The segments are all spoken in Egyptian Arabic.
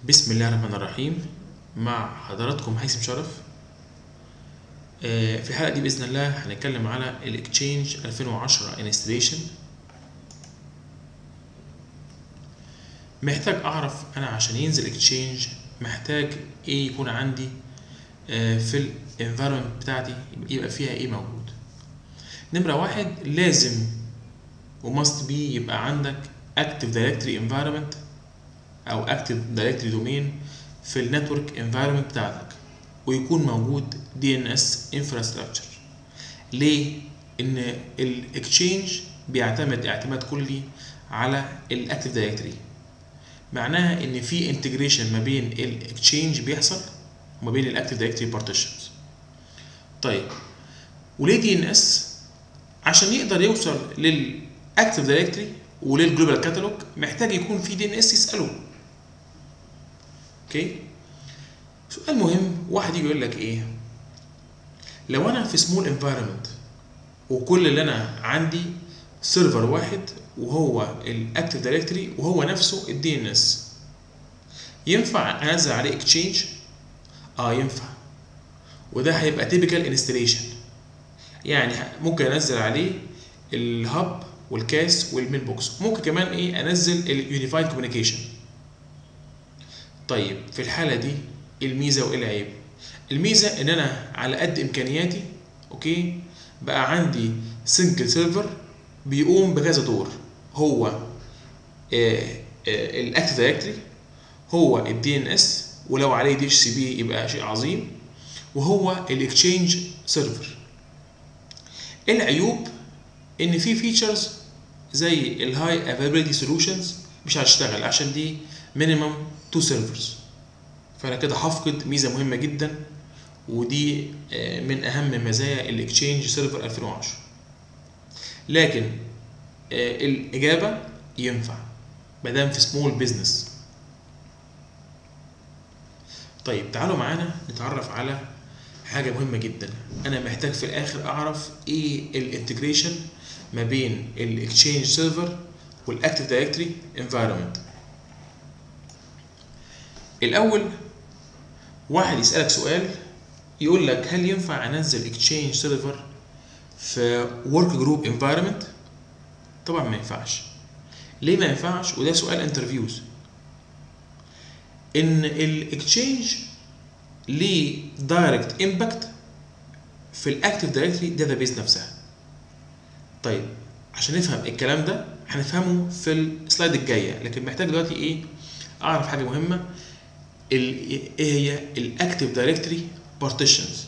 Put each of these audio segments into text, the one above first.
بسم الله الرحمن الرحيم مع حضراتكم هيثم شرف آه، في الحلقة دي بإذن الله هنتكلم على الاكتشينج 2010 انستليشن محتاج أعرف أنا عشان ينزل اكتشينج محتاج إيه يكون عندي آه، في الانفيرمنت بتاعتي يبقى فيها إيه موجود نمرة واحد لازم وماست بي يبقى عندك active directory environment او active directory domain في النتورك انفايرمنت بتاعتك ويكون موجود دي ان اس انفراستراكشر ليه ان الاكتشينج بيعتمد اعتماد كلي على الاكتيف دايركتوري معناها ان في انتجريشن ما بين الاكتشينج بيحصل وما بين الاكتيف دايركتوري بارتيشنز طيب وليه دي ان اس عشان يقدر يوصل للاكتيف دايركتوري وللجلوبال كاتالوج محتاج يكون في دي ان اس يساله اوكي سؤال مهم واحد يجي يقول لك ايه لو انا في سمول انفايرمنت وكل اللي انا عندي سيرفر واحد وهو الاكتيف دايركتوري وهو نفسه الدي ان اس ينفع انزل عليه اكتشينج اه ينفع وده هيبقى تيبيكال انستليشن يعني ممكن انزل عليه الهب والكاس والميل بوكس ممكن كمان ايه انزل اليونيفايد كوميونيكيشن طيب في الحالة دي الميزة وايه العيب؟ الميزة ان انا على قد امكانياتي اوكي بقى عندي سنجل سيرفر بيقوم بكذا دور هو الاكتيف دايركتوري هو الدي ان اس ولو عليه دي اتش سي بي يبقى شيء عظيم وهو الاكتشينج سيرفر العيوب ان في فيتشرز زي الهاي افيلابيلتي سولوشنز مش هتشتغل عشان دي مينيمم تو سيرفرز فانا كده هفقد ميزه مهمه جدا ودي من اهم مزايا الاكتشينج سيرفر 2010 لكن الاجابه ينفع ما دام في سمول بزنس طيب تعالوا معانا نتعرف على حاجه مهمه جدا انا محتاج في الاخر اعرف ايه الانتجريشن ما بين الاكتشينج سيرفر والاكتيف دايركتوري انفايرمنت الاول واحد يسالك سؤال يقول لك هل ينفع انزل اكتشينج سيرفر في ورك جروب انفايرمنت طبعا ما ينفعش ليه ما ينفعش وده سؤال انترفيوز ان الاكتشينج ليه دايركت امباكت في الاكتيف دايركتوري داتابيز نفسها طيب عشان نفهم الكلام ده هنفهمه في السلايد الجايه لكن محتاج دلوقتي ايه اعرف حاجه مهمه ايه هي الاكتيف دايركتوري بارتيشنز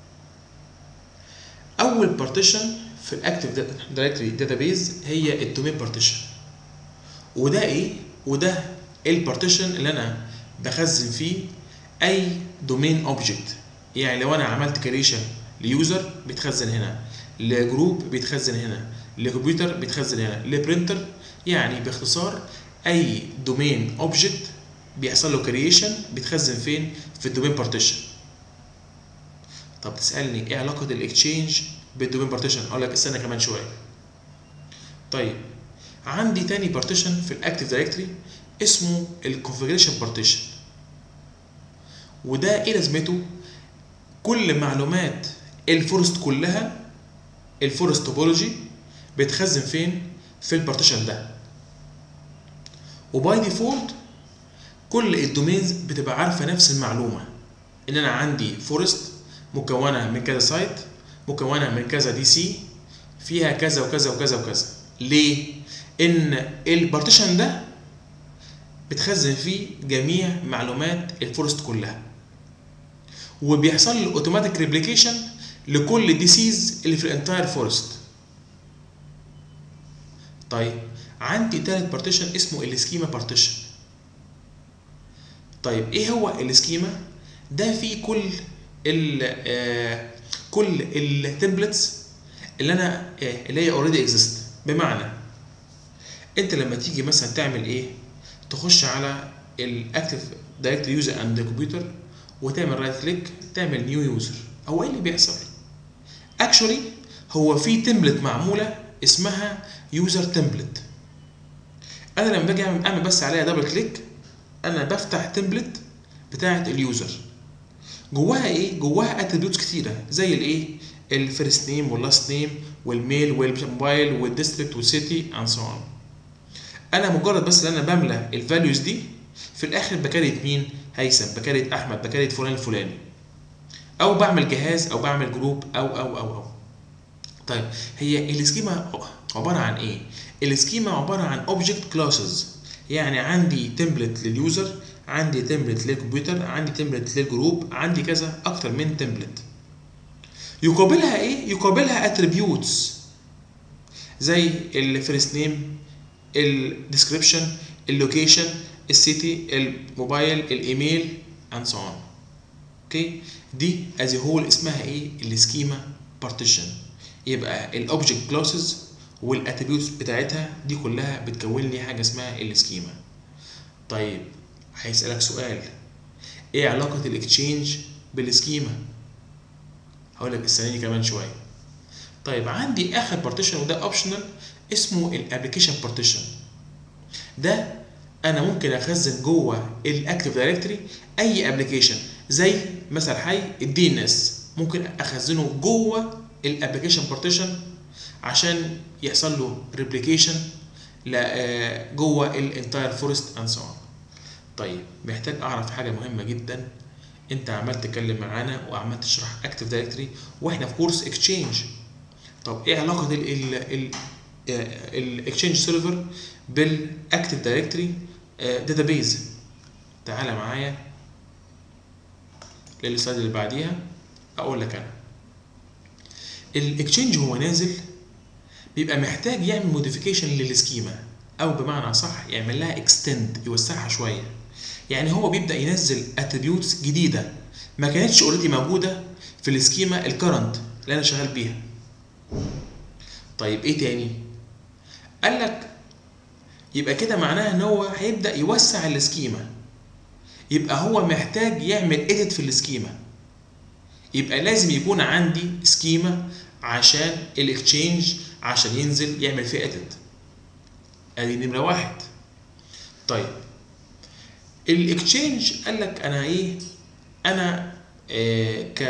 اول بارتيشن في الاكتيف دايركتوري داتابيز هي الدومين بارتيشن وده ايه وده البارتيشن اللي انا بخزن فيه اي دومين اوبجكت يعني لو انا عملت كريشن ليوزر بيتخزن هنا لجروب بيتخزن هنا لكمبيوتر بيتخزن هنا لبرنتر يعني باختصار اي دومين اوبجكت بيحصل له كرييشن بيتخزن فين في الدومين بارتيشن طب تسالني ايه علاقه الاكتشينج بالدومين بارتيشن اقول لك استنى كمان شويه طيب عندي تاني بارتيشن في الاكتيف دايركتوري اسمه الكونفيجريشن بارتيشن وده ايه لازمته كل معلومات الفورست كلها الفورست توبولوجي بيتخزن فين في البارتيشن ده وباي ديفولت كل الدومينز بتبقى عارفه نفس المعلومه ان انا عندي فورست مكونه من كذا سايت مكونه من كذا دي سي فيها كذا وكذا وكذا وكذا ليه ان البارتيشن ده بتخزن فيه جميع معلومات الفورست كلها وبيحصل له اوتوماتيك ريبليكيشن لكل الديسيز اللي في الانتاير فورست طيب عندي تالت بارتيشن اسمه السكيما بارتيشن طيب ايه هو السكيما ده فيه كل ال آه كل التمبلتس اللي انا آه اللي هي اوريدي اكزيست بمعنى انت لما تيجي مثلا تعمل ايه تخش على الاكتف دايركتوري يوزر اند كمبيوتر وتعمل رايت كليك تعمل نيو يوزر هو ايه اللي بيحصل اكشولي هو في تمبلت معموله اسمها يوزر تمبلت انا لما باجي اعمل بس عليها دبل كليك انا بفتح تمبلت بتاعه اليوزر جواها ايه جواها اتريبيوتس كتيره زي الايه الفيرست نيم واللاست نيم والميل والموبايل والديستريكت والسيتي اند سو اون انا مجرد بس ان انا بملى الفاليوز دي في الاخر بكريت مين هيثم بكريت احمد بكريت فلان الفلاني او بعمل جهاز او بعمل جروب او او او او طيب هي السكيما عباره عن ايه السكيما عباره عن اوبجكت كلاسز يعني عندي تمبلت لليوزر عندي تمبلت للكمبيوتر عندي تمبلت للجروب عندي كذا اكتر من تمبلت يقابلها ايه يقابلها اتريبيوتس زي الفيرست نيم الديسكريبشن اللوكيشن السيتي الموبايل الايميل اند سو اون اوكي دي از هول اسمها ايه السكيما بارتيشن يبقى الاوبجكت كلاسز والاتريبيوتس بتاعتها دي كلها بتكون لي حاجه اسمها السكيما طيب هيسالك سؤال ايه علاقه الاكتشينج بالسكيما هقول لك استناني كمان شويه طيب عندي اخر بارتيشن وده اوبشنال اسمه الابلكيشن بارتيشن ده انا ممكن اخزن جوه الاكتيف دايركتوري اي ابلكيشن زي مثلا حي الدي ان اس ممكن اخزنه جوه الابلكيشن بارتيشن عشان يحصل له ريبليكيشن جوه الانتاير فورست اند سو طيب محتاج اعرف حاجه مهمه جدا انت عمال تتكلم معانا وعمال تشرح اكتيف دايركتوري واحنا في كورس اكسشينج طب ايه علاقه الاكسشينج سيرفر بالاكتيف دايركتوري داتابيز تعالى معايا للسلايد اللي بعديها اقول لك انا الاكسشينج هو نازل بيبقى محتاج يعمل موديفيكيشن للسكيما او بمعنى صح يعمل لها اكستند يوسعها شويه يعني هو بيبدا ينزل اتريبيوتس جديده ما كانتش اوريدي موجوده في السكيما الكرنت اللي انا شغال بيها طيب ايه تاني قال لك يبقى كده معناها ان هو هيبدا يوسع السكيما يبقى هو محتاج يعمل اديت في السكيما يبقى لازم يكون عندي سكيما عشان الاكتشينج عشان ينزل يعمل فيه اديت ادي نمره واحد طيب الاكتشينج قال لك انا ايه انا آه ك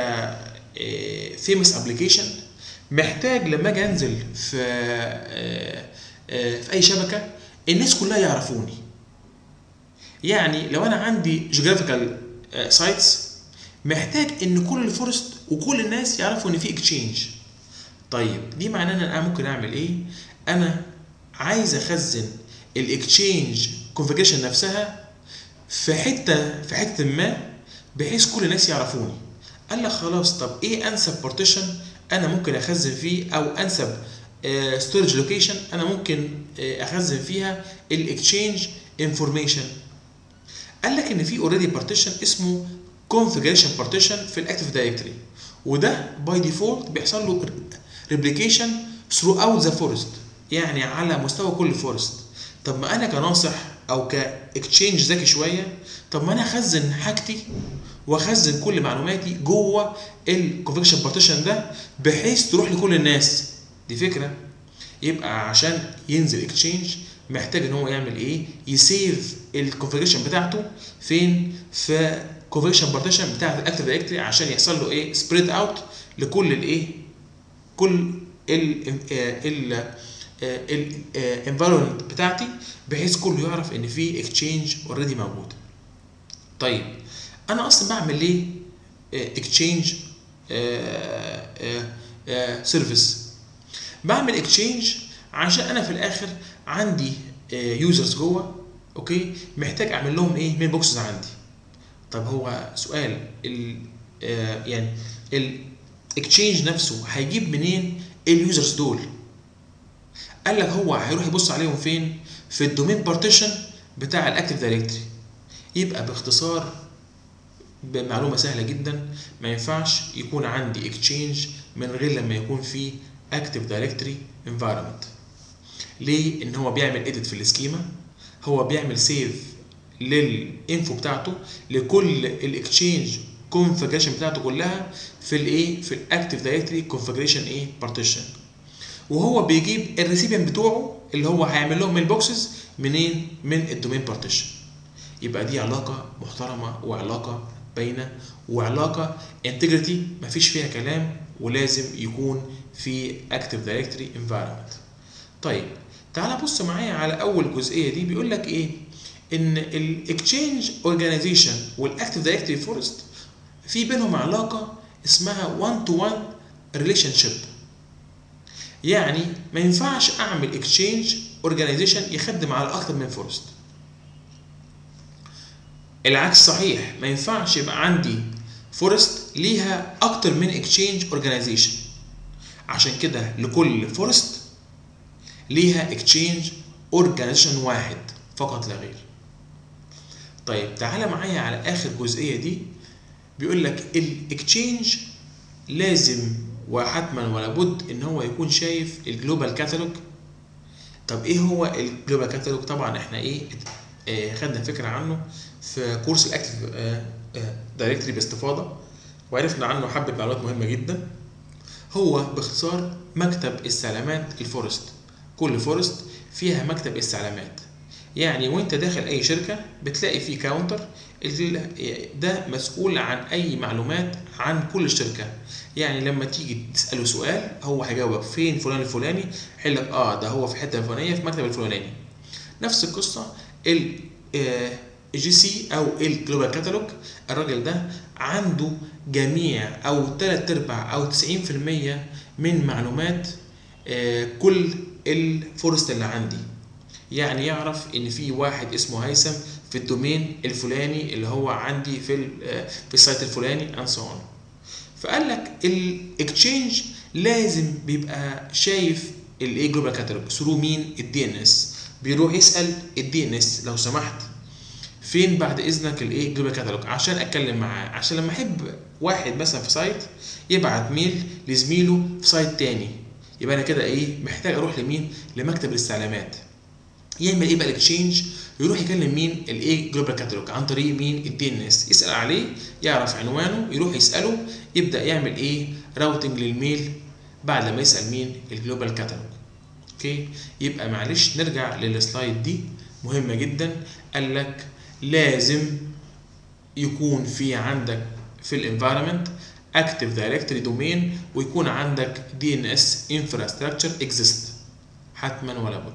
فيمس ابلكيشن محتاج لما اجي انزل في آه آه في اي شبكه الناس كلها يعرفوني يعني لو انا عندي جيوغرافيكال سايتس محتاج ان كل الفورست وكل الناس يعرفوا ان في اكتشينج طيب دي معناه ان انا ممكن اعمل ايه انا عايز اخزن الاكتشينج كونفيجريشن نفسها في حته في حته ما بحيث كل الناس يعرفوني قال لك خلاص طب ايه انسب بارتيشن انا ممكن اخزن فيه او انسب ستورج لوكيشن انا ممكن اخزن فيها الاكتشينج انفورميشن قال لك ان في اوريدي بارتيشن اسمه configuration partition في الاكتيف دايركتوري وده باي ديفولت بيحصل له ريبليكيشن ثرو اوت ذا فورست يعني على مستوى كل فورست طب ما انا كناصح او كاكتشينج ذكي شويه طب ما انا اخزن حاجتي واخزن كل معلوماتي جوه الكونفيكشن بارتيشن ده بحيث تروح لكل الناس دي فكره يبقى عشان ينزل اكتشينج محتاج ان هو يعمل ايه يسيف الكونفيجريشن بتاعته فين في كونفيجريشن بارتيشن بتاعه الاكتيف دايركتوري عشان يحصل له ايه سبريد اوت لكل الايه كل ال ال الانفايرمنت بتاعتي بحيث كله يعرف ان في اكتشينج اوريدي موجود طيب انا اصلا بعمل ليه اكتشينج سيرفيس بعمل اكتشينج عشان انا في الاخر عندي يوزرز جوه اوكي محتاج اعمل لهم ايه مين بوكسز عندي طب هو سؤال ال يعني الاكتشينج نفسه هيجيب منين اليوزرز دول قال لك هو هيروح يبص عليهم فين في الدومين بارتيشن بتاع الاكتيف دايركتوري يبقى باختصار بمعلومه سهله جدا ما ينفعش يكون عندي اكتشينج من غير لما يكون في اكتيف دايركتوري انفايرمنت ليه ان هو بيعمل اديت في السكيما هو بيعمل سيف للانفو بتاعته لكل الاكتشينج كونفجريشن بتاعته كلها في الايه في الاكتيف دايركتوري كونفجريشن ايه بارتيشن وهو بيجيب الريسيبيان بتوعه اللي هو هيعمل لهم البوكسز منين من الدومين بارتيشن يبقى دي علاقه محترمه وعلاقه باينه وعلاقه انتجريتي مفيش فيها كلام ولازم يكون في اكتف دايركتوري انفايرمنت طيب تعال بص معايا على اول جزئيه دي بيقول لك ايه ان الاكتشينج اورجانيزيشن والاكتف دايركتوري فورست في بينهم علاقه اسمها 1 تو 1 ريليشن شيب يعني ما ينفعش اعمل اكتشينج اورجانيزيشن يخدم على اكتر من فورست العكس صحيح ما ينفعش يبقى عندي فورست ليها اكتر من اكتشينج اورجانيزيشن عشان كده لكل فورست ليها اكتشينج اورجانيزيشن واحد فقط لا غير طيب تعالى معايا على اخر جزئيه دي بيقول لك الاكتشينج لازم وحتما ولا بد ان هو يكون شايف الجلوبال كاتالوج طب ايه هو الجلوبال كاتالوج طبعا احنا ايه آه خدنا فكره عنه في كورس الاكتف دايركتري باستفاضه وعرفنا عنه حبه معلومات مهمه جدا هو باختصار مكتب استعلامات الفورست كل فورست فيها مكتب استعلامات يعني وانت داخل اي شركه بتلاقي في كاونتر ده مسؤول عن اي معلومات عن كل الشركه يعني لما تيجي تساله سؤال هو هيجاوبك فين فلان الفلاني هيقول لك اه ده هو في الحته الفلانيه في المكتب الفلاني نفس القصه ال جي سي او الجلوبال كاتالوج الراجل ده عنده جميع او ثلاث ارباع او 90% من معلومات كل الفورست اللي عندي يعني يعرف ان في واحد اسمه هيثم في الدومين الفلاني اللي هو عندي في في السايت الفلاني اند سو اون فقال لك الاكتشينج لازم بيبقى شايف الايه جلوبال كاتالوج ثرو مين الدي ان اس بيروح يسال الدي ان اس لو سمحت فين بعد اذنك الايه جلوبال كاتالوج عشان اتكلم معاه عشان لما احب واحد مثلا في سايت يبعت ميل لزميله في سايت تاني يبقى انا كده ايه محتاج اروح لمين لمكتب الاستعلامات يعمل ايه بقى الاكشينج يروح يكلم مين الايه جلوبال كاتالوج عن طريق مين الدي ان اس يسال عليه يعرف عنوانه يروح يساله يبدا يعمل ايه راوتنج للميل بعد ما يسال مين الجلوبال كاتالوج اوكي يبقى معلش نرجع للسلايد دي مهمه جدا قال لك لازم يكون في عندك في الانفايرمنت اكتف دايركتوري دومين ويكون عندك دي ان اس انفراستراكشر اكزيست حتما ولا بد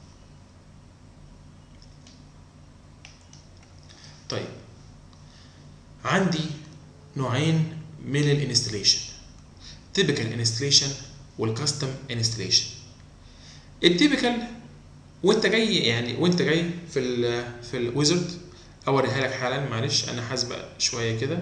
طيب عندي نوعين من الانستليشن تيبيكال انستليشن والكاستم انستليشن التيبيكال وانت جاي يعني وانت جاي في ال في الويزرد اوريها لك حالا معلش انا حاسبه شويه كده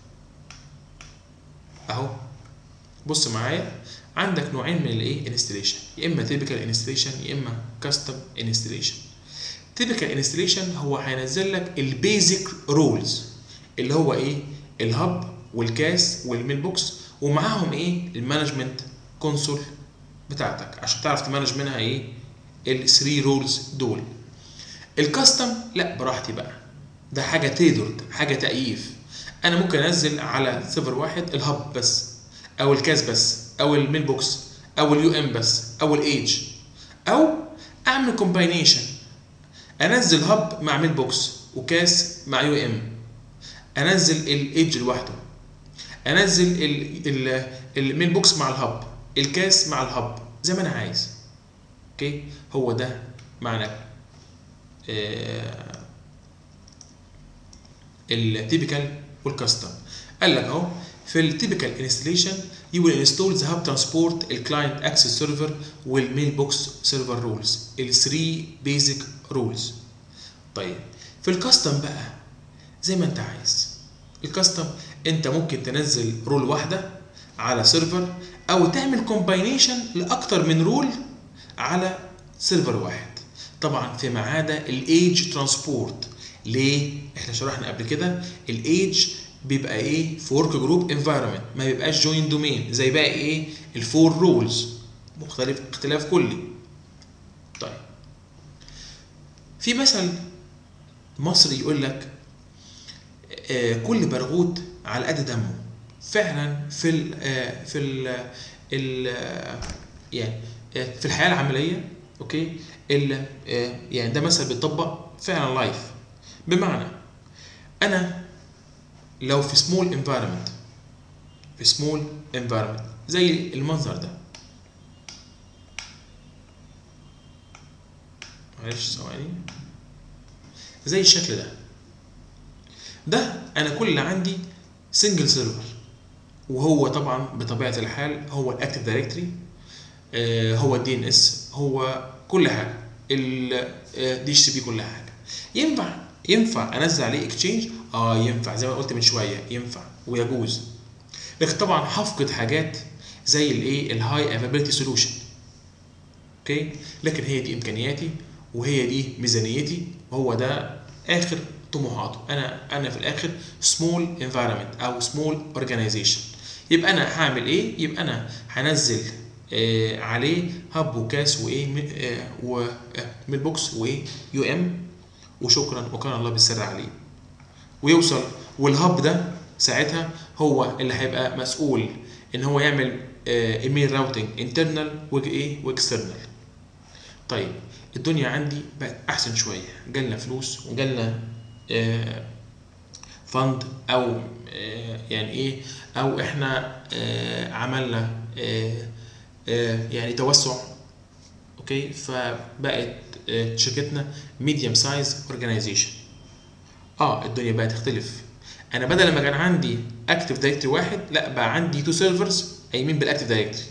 اهو بص معايا عندك نوعين من الايه انستليشن يا اما تيبيكال انستليشن يا اما كاستم انستليشن تيبيكال انستليشن هو هينزل لك البيزك رولز اللي هو ايه الهب والكاس والميل بوكس ومعاهم ايه المانجمنت كونسول بتاعتك عشان تعرف تمانج منها ايه الثري رولز دول الكاستم لا براحتي بقى ده حاجه تيدرد حاجه تأييف انا ممكن انزل على سيرفر واحد الهب بس او الكاس بس او الميل بوكس او اليو ام بس او الايدج او اعمل كومباينيشن انزل هب مع ميل بوكس وكاس مع يو ام انزل الايدج لوحده انزل الميل بوكس مع الهب الكاس مع الهب زي ما انا عايز اوكي هو ده معنى آه التيبيكال والكاستم قال لك اهو في التيبيكال انستليشن يو ويل انستول ذا هاب ترانسبورت الكلاينت اكسس سيرفر والميل بوكس سيرفر رولز ال 3 بيزك رولز طيب في الكاستم بقى زي ما انت عايز الكاستم انت ممكن تنزل رول واحده على سيرفر او تعمل كومباينيشن لاكتر من رول على سيرفر واحد طبعا فيما عدا الايدج ترانسبورت ليه احنا شرحنا قبل كده الايدج بيبقى ايه في ورك جروب انفايرمنت ما بيبقاش جوين دومين زي باقي ايه الفور رولز مختلف اختلاف كلي طيب في مثل مصري يقول لك آه كل برغوت على قد دمه فعلا في ال آه في ال ال آه يعني في الحياه العمليه اوكي ال يعني ده مثل بيطبق فعلا لايف بمعنى انا لو في سمول انفايرمنت في سمول انفايرمنت زي المنظر ده معلش ثواني زي الشكل ده ده انا كل اللي عندي سنجل سيرفر وهو طبعا بطبيعه الحال هو الاكتف دايركتري هو الدي ان اس هو كل حاجه الدي اتش سي بي كل حاجه ينفع ينفع انزل عليه اكتشينج اه ينفع زي ما قلت من شويه ينفع ويجوز لكن طبعا هفقد حاجات زي الايه الهاي افابيلتي سولوشن اوكي لكن هي دي امكانياتي وهي دي ميزانيتي وهو ده اخر طموحاته انا انا في الاخر سمول انفايرمنت او سمول اورجانيزيشن يبقى انا هعمل ايه يبقى انا هنزل آه عليه هب وكاس وايه آه وميل بوكس وايه يو ام وشكرا وكان الله بالسر عليه ويوصل والهب ده ساعتها هو اللي هيبقى مسؤول ان هو يعمل ايميل راوتنج انترنال وايه واكسترنال طيب الدنيا عندي بقت احسن شويه جالنا فلوس وجالنا آه فند او آه يعني ايه او احنا آه عملنا يعني توسع اوكي فبقت شركتنا ميديوم سايز اورجانيزيشن اه الدنيا بقت تختلف انا بدل ما كان عندي اكتف دايركتري واحد لا بقى عندي تو سيرفرز قايمين بالاكتف دايركتري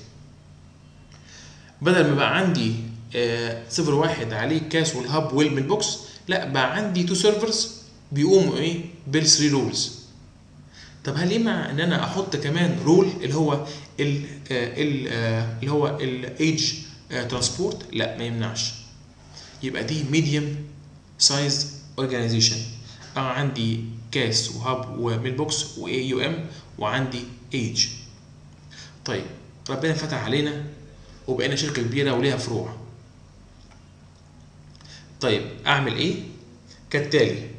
بدل ما بقى عندي آه سيرفر واحد عليه الكاس والهب والميل بوكس لا بقى عندي تو سيرفرز بيقوموا ايه بالثري رولز طب هل يمنع ان انا احط كمان رول اللي هو ال ال اللي هو الايدج ترانسبورت لا ما يمنعش يبقى دي ميديوم سايز اورجانيزيشن انا عندي كاس وهاب وميل بوكس واي يو ام وعندي ايج طيب ربنا فتح علينا وبقينا شركه كبيره وليها فروع طيب اعمل ايه كالتالي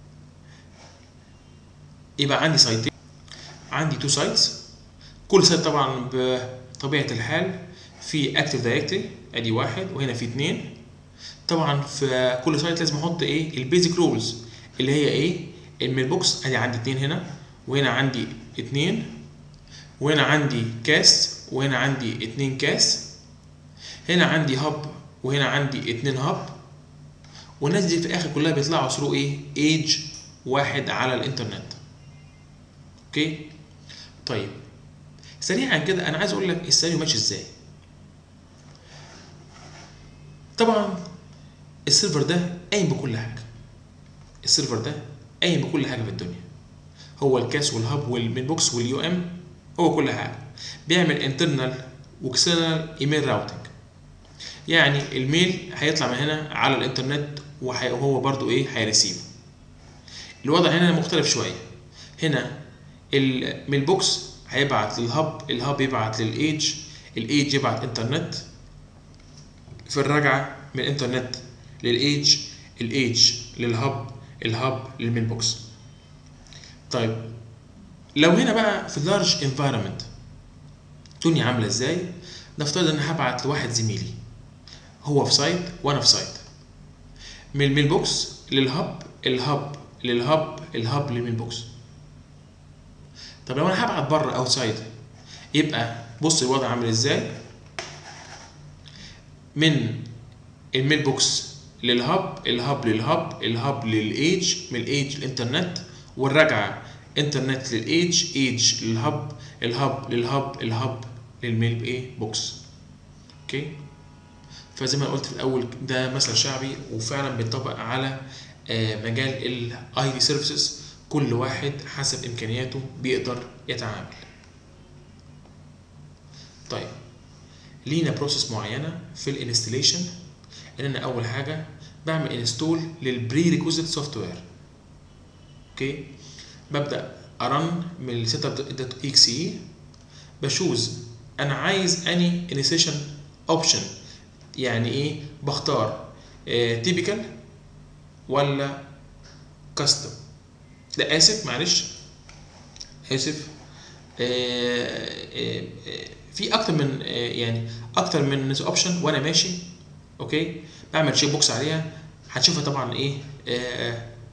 يبقى عندي سايتين عندي تو سايتس كل سايت طبعا بطبيعه الحال في اكتف دايركتري ادي واحد وهنا في اتنين طبعا في كل سايت لازم احط ايه البيزك رولز اللي هي ايه الميل بوكس ادي عندي اتنين هنا وهنا عندي اتنين وهنا عندي كاس وهنا عندي اتنين كاس هنا عندي هب وهنا عندي اتنين هب والناس دي في الاخر كلها بيطلعوا ثرو ايه ايج واحد على الانترنت اوكي طيب سريعا كده انا عايز اقول لك السيناريو ماشي ازاي طبعا السيرفر ده قايم بكل حاجه السيرفر ده قايم بكل حاجه في الدنيا هو الكاس والهب والمين بوكس واليو ام هو كل حاجه بيعمل انترنال واكسترنال ايميل راوتنج يعني الميل هيطلع من هنا على الانترنت وهو برضو ايه هيريسيف الوضع هنا مختلف شويه هنا الميل بوكس هيبعت للهب الهب يبعت للايدج الايدج يبعت انترنت في الرجعه من الانترنت للايدج الايدج للهب الهب للميل بوكس طيب لو هنا بقى في لارج انفايرمنت الدنيا عامله ازاي نفترض ان هبعت لواحد زميلي هو في سايت وانا في سايت من الميل بوكس للهب الهب للهب الهب للميل بوكس طب لو انا هبعت بره اوتسايد يبقى بص الوضع عامل ازاي من الميل بوكس للهب الهب للهب الهب للايدج من الايدج الانترنت والرجعه انترنت للايدج ايدج للهب الهب للهب الهب للميل ايه بوكس اوكي فزي ما قلت في الاول ده مثل شعبي وفعلا بيطبق على مجال الاي دي سيرفيسز كل واحد حسب امكانياته بيقدر يتعامل طيب لينا بروسيس معينه في الانستليشن ان انا اول حاجه بعمل انستول للبري ريكوزيت سوفت وير اوكي ببدا ارن من السيت اب دوت اكس اي بشوز انا عايز اني انيسيشن اوبشن يعني ايه بختار تيبيكال ولا كاستم لا اسف معلش اسف في اكتر من يعني اكتر من اوبشن وانا ماشي اوكي بعمل تشيك بوكس عليها هتشوفها طبعا ايه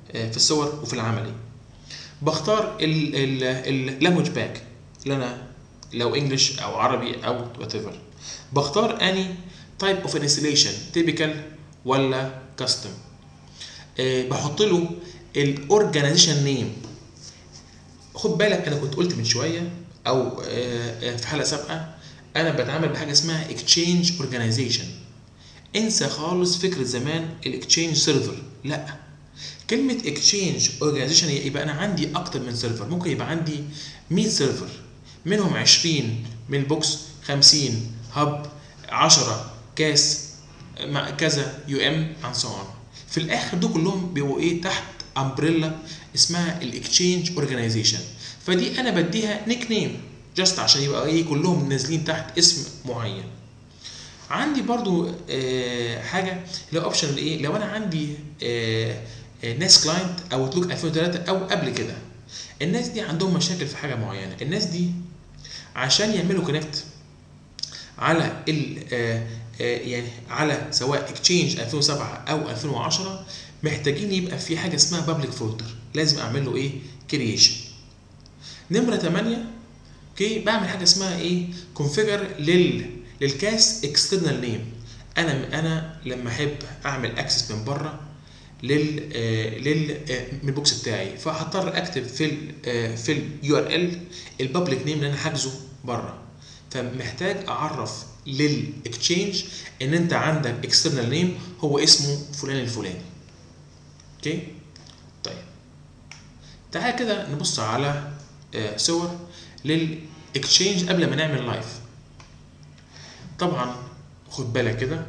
آه، في الصور وفي العملي بختار اللانجوج باك اللي انا لو انجلش او عربي او وات ايفر بختار اني تايب اوف انستليشن تيبيكال ولا كاستم بحط له الاورجانيزيشن نيم خد بالك انا كنت قلت من شويه او آه، آه، في حلقه سابقه انا بتعامل بحاجه اسمها اكتشينج اورجانيزيشن انسى خالص فكره زمان الاكتشينج سيرفر لا كلمه اكتشينج اورجانيزيشن يبقى انا عندي اكتر من سيرفر ممكن يبقى عندي 100 سيرفر منهم 20 ميل بوكس 50 هاب 10 كاس مع كذا يو ام اند سو اون في الاخر دول كلهم بيبقوا ايه تحت امبريلا اسمها الاكتشينج اورجانيزيشن فدي انا بديها نيك نيم جاست عشان يبقى ايه كلهم نازلين تحت اسم معين عندي برضو آه حاجه اللي هو اوبشن ايه لو انا عندي آه آه ناس كلاينت او اوتلوك 2003 او قبل كده الناس دي عندهم مشاكل في حاجه معينه الناس دي عشان يعملوا كونكت على ال آه آه يعني على سواء اكتشينج 2007 او 2010 محتاجين يبقى في حاجه اسمها بابليك فولدر لازم اعمل له ايه كرييشن نمره 8 اوكي بعمل حاجه اسمها ايه كونفيجر لل للكاس اكسترنال نيم انا انا لما احب اعمل اكسس من بره لل آه لل آه من البوكس بتاعي فهضطر اكتب في ال آه في اليو ار ال البابليك نيم اللي انا حاجزه بره فمحتاج اعرف للاكتشينج ان انت عندك اكسترنال نيم هو اسمه فلان الفلاني اوكي طيب تعال كده نبص على آه صور للاكتشينج قبل ما نعمل لايف طبعا خد بالك كده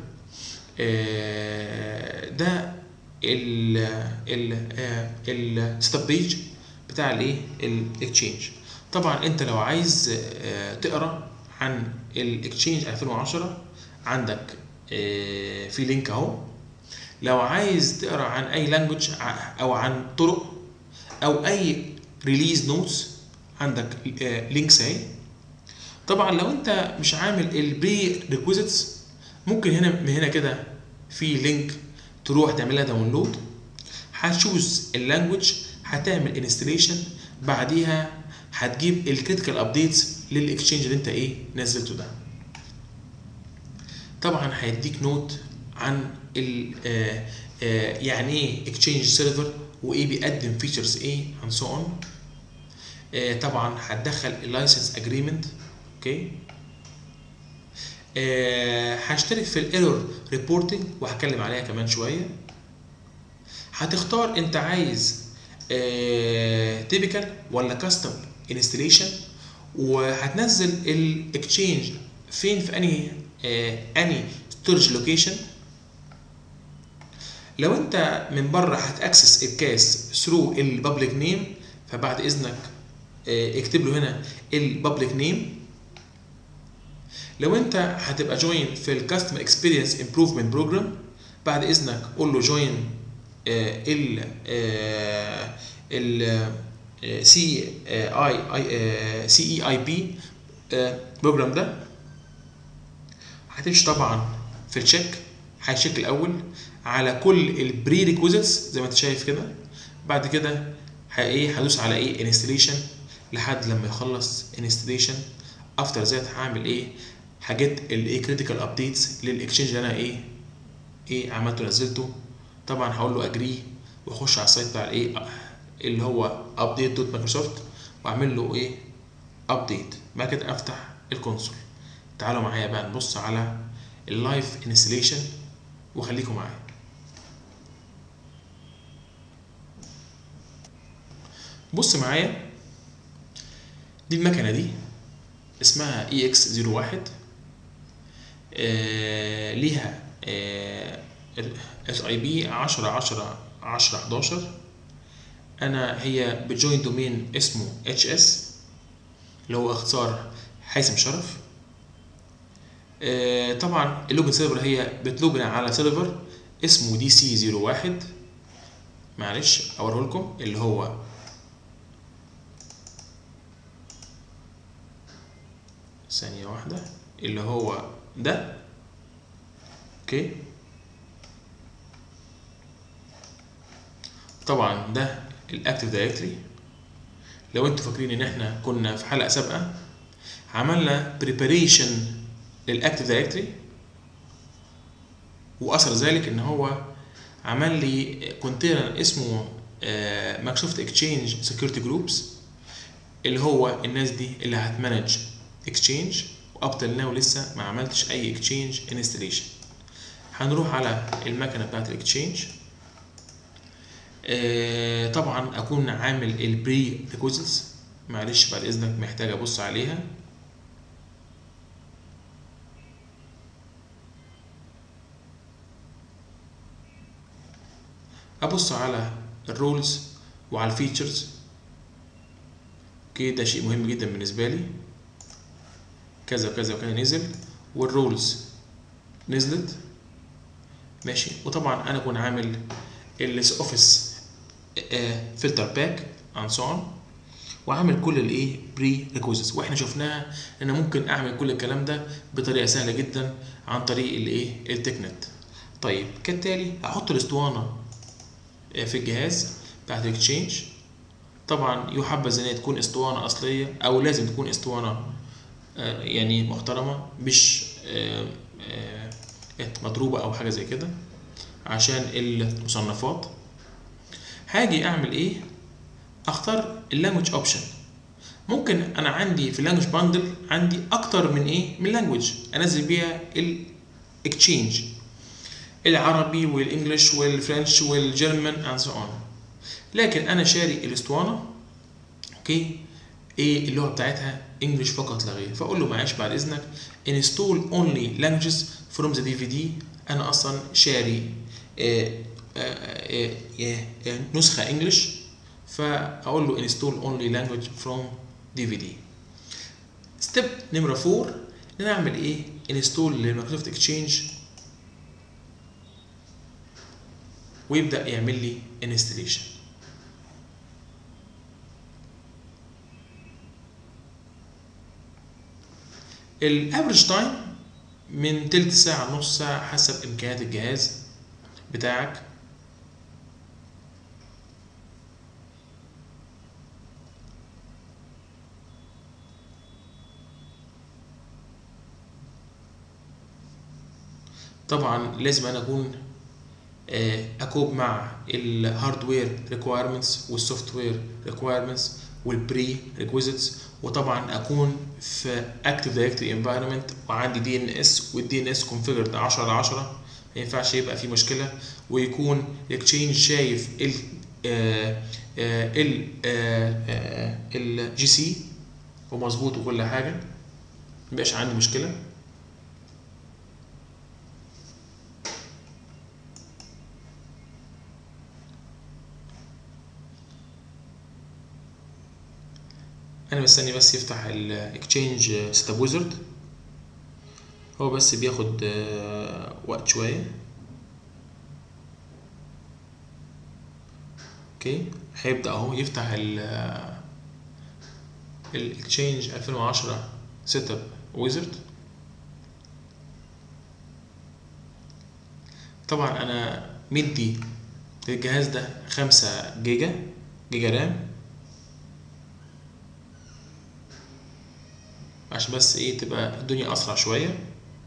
آه ده ال ال الستاب بيج بتاع الايه الاكتشينج طبعا انت لو عايز آه تقرا عن الاكتشينج 2010 عندك آه في لينك اهو لو عايز تقرا عن اي لانجوج او عن طرق او اي ريليز نوتس عندك لينكس اهي طبعا لو انت مش عامل البري ريكويزيتس ممكن هنا من هنا كده في لينك تروح تعملها داونلود هتشوز اللانجوج هتعمل انستليشن بعديها هتجيب الكريتيكال ابديتس للاكسشينج اللي انت ايه نزلته ده طبعا هيديك نوت عن ال آه آه يعني ايه اكسشينج سيرفر وايه بيقدم فيتشرز ايه and so on آه طبعا هتدخل اللايسنس اجريمنت اوكي هشترك في الايرور ريبورتنج وهتكلم عليها كمان شويه هتختار انت عايز تيبيكال ولا كاستم انستليشن وهتنزل الاكتشينج فين في انهي اني ستورج لوكيشن لو انت من بره هتاكسس الكاس ثرو البابليك نيم فبعد اذنك اكتب له هنا البابليك نيم لو انت هتبقى جوين في الكاستمر اكسبيرينس امبروفمنت بروجرام بعد اذنك قول له جوين ال ال سي اي سي اي اي بي بروجرام ده هتمشي طبعا في التشيك هيتشيك الاول على كل البري ريكويزيتس زي ما انت شايف كده بعد كده ايه هدوس على ايه انستليشن لحد لما يخلص انستليشن افتر ذات هعمل ايه هجيت الايه كريتيكال ابديتس للاكسشينج اللي انا ايه ايه عملته نزلته طبعا هقول له اجري واخش على السايت بتاع الايه اللي هو ابديت دوت مايكروسوفت واعمل له ايه ابديت بعد كده افتح الكونسول تعالوا معايا بقى نبص على اللايف انستليشن وخليكم معايا بص معايا دي المكنه دي اسمها اي اكس 01 آه ليها اس اي بي 10 10 10 11 انا هي بجوين دومين اسمه اتش اس اللي هو اختصار حازم شرف آه طبعا اللوجن سيرفر هي بتلوجن على سيرفر اسمه دي سي 01 معلش اوريه لكم اللي هو ثانية واحدة اللي هو ده اوكي طبعا ده الاكتيف دايركتري لو انتوا فاكرين ان احنا كنا في حلقه سابقه عملنا بريباريشن للاكتيف دايركتري واثر ذلك ان هو عمل لي كونتينر اسمه مايكروسوفت اكسشينج سكيورتي جروبس اللي هو الناس دي اللي هتمانج اكسشينج واب till ناو لسه ما عملتش اي اكسشينج انستليشن هنروح على المكنه بتاعت الاكسشينج آه طبعا اكون عامل البري ريكوزيتس معلش بعد اذنك محتاج ابص عليها ابص على الرولز وعلى الفيتشرز اوكي ده شيء مهم جدا بالنسبه لي كذا وكذا وكذا نزل والرولز نزلت ماشي وطبعا انا اكون عامل الاوفيس فلتر باك اند سو اون واعمل كل الايه بري ريكوزيتس واحنا شفناها ان ممكن اعمل كل الكلام ده بطريقه سهله جدا عن طريق الايه التكنت طيب كالتالي احط الاسطوانه في الجهاز بتاعت الاكتشينج طبعا يحبذ ان هي تكون اسطوانه اصليه او لازم تكون اسطوانه يعني محترمه مش مضروبه او حاجه زي كده عشان المصنفات هاجي اعمل ايه اختار اللانجوج اوبشن ممكن انا عندي في اللانجوج باندل عندي اكتر من ايه من لانجوج انزل بيها الاكتشينج العربي والانجليش والفرنش والجرمن اند سو اون لكن انا شاري الاسطوانه اوكي ايه اللغه بتاعتها انجلش فقط لا غير فاقول له معلش بعد اذنك انستول اونلي لانجوجز فروم ذا دي في دي انا اصلا شاري آآ آآ آآ نسخه انجلش فاقول له انستول اونلي لانجوج فروم دي في دي ستيب نمره 4 ان انا اعمل ايه انستول للمايكروسوفت اكسشينج ويبدا يعمل لي انستليشن الافريج تايم من تلت ساعة نص ساعة حسب إمكانيات الجهاز بتاعك طبعا لازم أنا أكون أكوب مع الهاردوير ريكويرمنتس والسوفت وير ريكويرمنتس والبري ريكويزيتس وطبعا اكون في اكتف دايركتوري انفايرمنت وعندي دي ان اس والدي ان اس كونفيجرد 10 على 10 ما ينفعش يبقى في مشكله ويكون الاكتشينج شايف ال ال الجي سي ومظبوط وكل حاجه مبقاش عندي مشكله انا مستني بس يفتح الاكتشينج سيت اب ويزرد هو بس بياخد وقت شويه اوكي هيبدا اهو يفتح ال الاكتشينج 2010 سيت اب ويزرد طبعا انا مدي للجهاز ده خمسة جيجا جيجا رام عشان بس ايه تبقى الدنيا اسرع شويه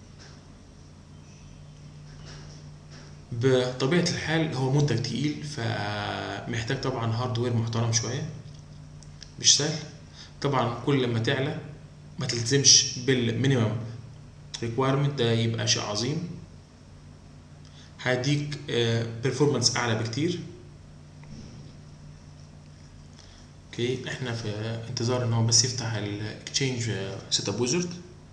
بطبيعه الحال هو منتج تقيل فمحتاج طبعا هاردوير محترم شويه مش سهل طبعا كل لما تعلى ما تلتزمش بالمينيمم ريكويرمنت ده يبقى شيء عظيم هيديك بيرفورمانس اعلى بكتير اوكي احنا في انتظار ان هو بس يفتح الاكتشينج سيت اب ويزرد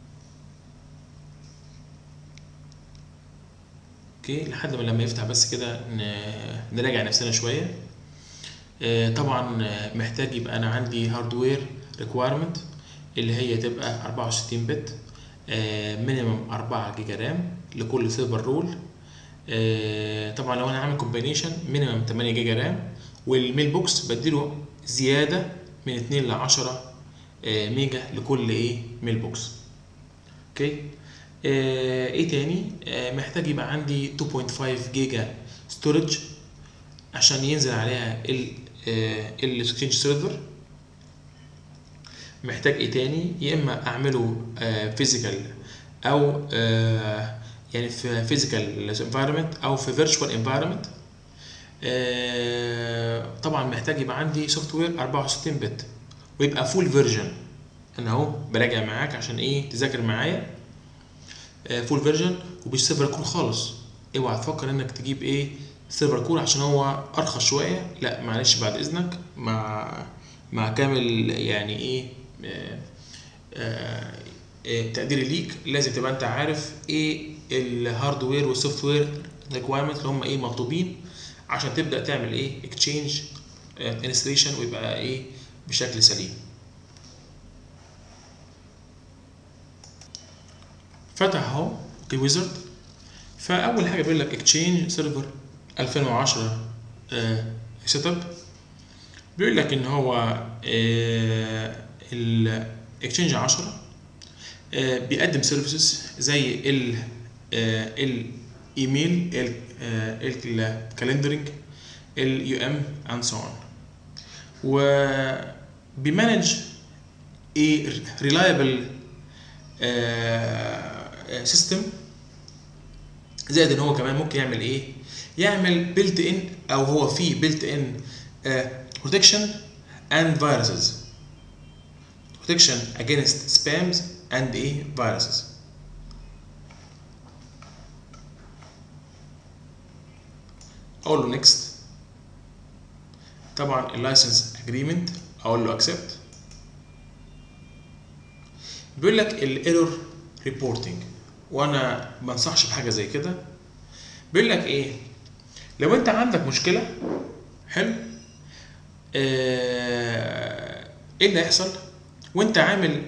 اوكي لحد ما لما يفتح بس كده نراجع نفسنا شويه اه طبعا محتاج يبقى انا عندي هاردوير ريكويرمنت اللي هي تبقى 64 بت مينيمم 4 جيجا رام لكل سيرفر رول اه طبعا لو انا عامل كومبينيشن مينيمم 8 جيجا رام والميل بوكس بديله زيادة من 2 ل 10 ميجا لكل ايه ميل بوكس اوكي آه ايه تاني آه محتاج يبقى عندي 2.5 جيجا ستورج عشان ينزل عليها ال الاكسشينج سيرفر محتاج ايه تاني يا اما اعمله فيزيكال او آه، يعني في فيزيكال انفايرمنت او في فيرتشوال انفايرمنت طبعا محتاج يبقى عندي سوفت وير 64 بت ويبقى فول فيرجن انا اهو براجع معاك عشان ايه تذاكر معايا فول فيرجن ومش سيرفر كور خالص اوعى تفكر انك تجيب ايه سيرفر كور عشان هو ارخص شويه لا معلش بعد اذنك مع مع كامل يعني ايه آه، آه، آه، تقديري ليك لازم تبقى انت عارف ايه الهاردوير والسوفت وير ريكوايرمنت اللي هم ايه مطلوبين عشان تبدا تعمل ايه اكتشينج انستليشن ويبقى ايه بشكل سليم فتح اهو اوكي ويزرد فاول حاجه بيقول لك اكتشينج سيرفر 2010 سيت اب بيقول لك ان هو الاكتشينج 10 آه، بيقدم سيرفيسز زي ال آه، الايميل ال- آه، الكالندرنج اليو ام اند سو اون وبيمانج a reliable سيستم زائد ان هو كمان ممكن يعمل ايه يعمل بيلت ان او هو فيه بيلت ان بروتكشن اند فيروسز protection against spams and ايه viruses اقول له next طبعا اللايسنس اجريمنت اقول له accept بيقول لك الايرور ريبورتنج وانا ما انصحش بحاجه زي كده بيقول لك ايه لو انت عندك مشكله حلو آه، ايه اللي هيحصل وانت عامل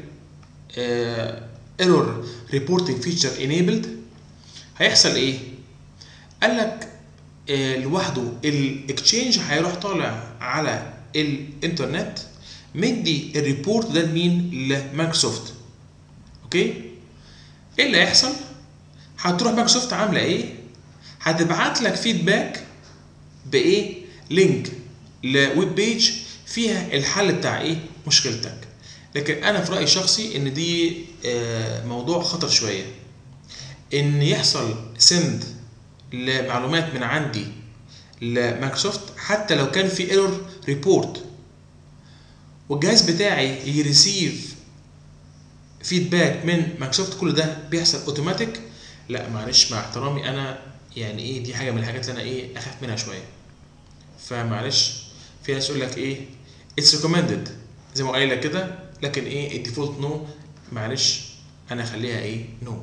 ايرور ريبورتنج فيتشر انيبلد هيحصل ايه قال لك آه، لوحده الاكتشينج هيروح طالع على الانترنت مدي الريبورت ده لمين لمايكروسوفت اوكي ايه اللي هيحصل هتروح مايكروسوفت عامله ايه هتبعت لك فيدباك بايه لينك لويب بيج فيها الحل بتاع ايه مشكلتك لكن انا في رايي الشخصي ان دي آه، موضوع خطر شويه ان يحصل سند لمعلومات من عندي لمايكروسوفت حتى لو كان في ايرور ريبورت والجهاز بتاعي يريسيف فيدباك من مايكروسوفت كل ده بيحصل اوتوماتيك لا معلش مع احترامي انا يعني ايه دي حاجه من الحاجات اللي انا ايه اخاف منها شويه فمعلش في ناس يقول لك ايه اتس ريكومندد زي ما قايل لك كده لكن ايه الديفولت نو معلش انا اخليها ايه نو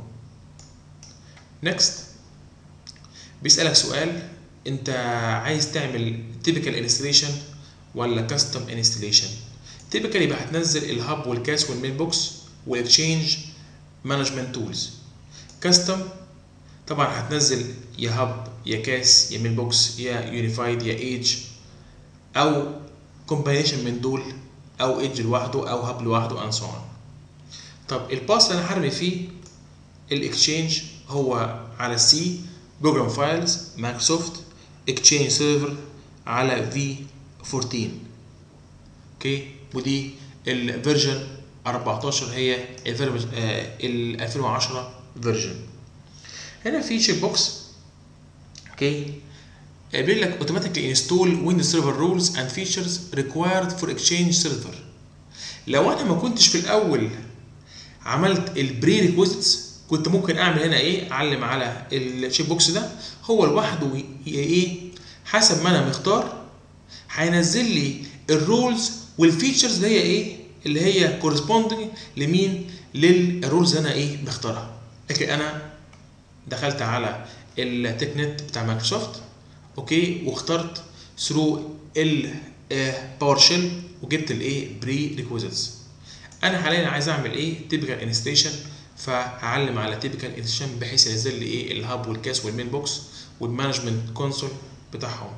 نيكست بيسالك سؤال انت عايز تعمل تيبيكال انستليشن ولا كاستم انستليشن تيبيكال يبقى هتنزل الهاب والكاس والميل بوكس والاكشينج مانجمنت تولز كاستم طبعا هتنزل يا هاب يا كاس يا ميل بوكس يا يونيفايد يا ايج او كومباينيشن من دول او ايدج لوحده او هاب لوحده اند سو اون طب الباس اللي انا هرمي فيه الاكشينج هو على السي بروجرام فايلز مايكروسوفت اكشينج سيرفر على في 14 اوكي ودي الفيرجن 14 هي الفيرجن ال 2010 فيرجن هنا في تشيك بوكس اوكي بيقول لك automatically install Windows Server rules and features required for Exchange Server لو انا ما كنتش في الاول عملت البري ريكويزيتس كنت ممكن اعمل هنا ايه اعلم على الشيك بوكس ده هو لوحده ي- ايه حسب ما انا مختار هينزل لي الرولز والفيتشرز اللي هي ايه اللي هي كورسبوندنج لمين للرولز اللي انا ايه مختارها لكن انا دخلت على التك نت بتاع مايكروسوفت اوكي واخترت ثرو الباور شيل وجبت الايه بري ريكويزيتس انا حاليا عايز اعمل ايه تيبيكال انستيشن فهعلم على تيبيكال انستيشن بحيث ينزل لي ايه الهاب والكاس والمين بوكس والمانجمنت كونسول بتاعهم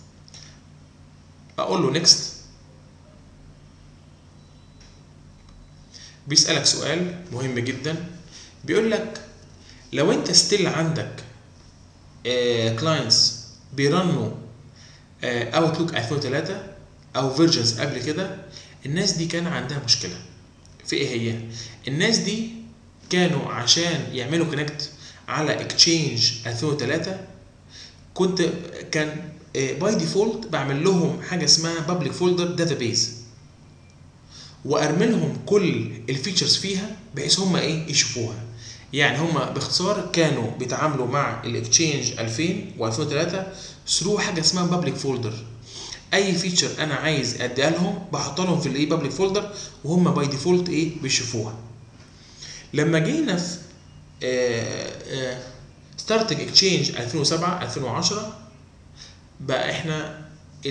اقول له نيكست بيسألك سؤال مهم جدا بيقول لك لو انت ستيل عندك كلاينتس بيرنوا اوتلوك 2003 او فيرجنز قبل كده الناس دي كان عندها مشكله في ايه هي الناس دي كانوا عشان يعملوا كونكت على اكتشينج 2003 كنت كان باي ديفولت بعمل لهم حاجه اسمها بابليك فولدر داتابيز وارملهم كل الفيتشرز فيها بحيث هم ايه يشوفوها يعني هم باختصار كانوا بيتعاملوا مع الاكتشينج 2000 و2003 ثرو حاجه اسمها بابليك فولدر اي فيتشر انا عايز اديها لهم بحط لهم في الايه بابليك فولدر وهم باي ديفولت ايه بيشوفوها لما جينا في ستارتنج اكتشينج 2007 2010 بقى احنا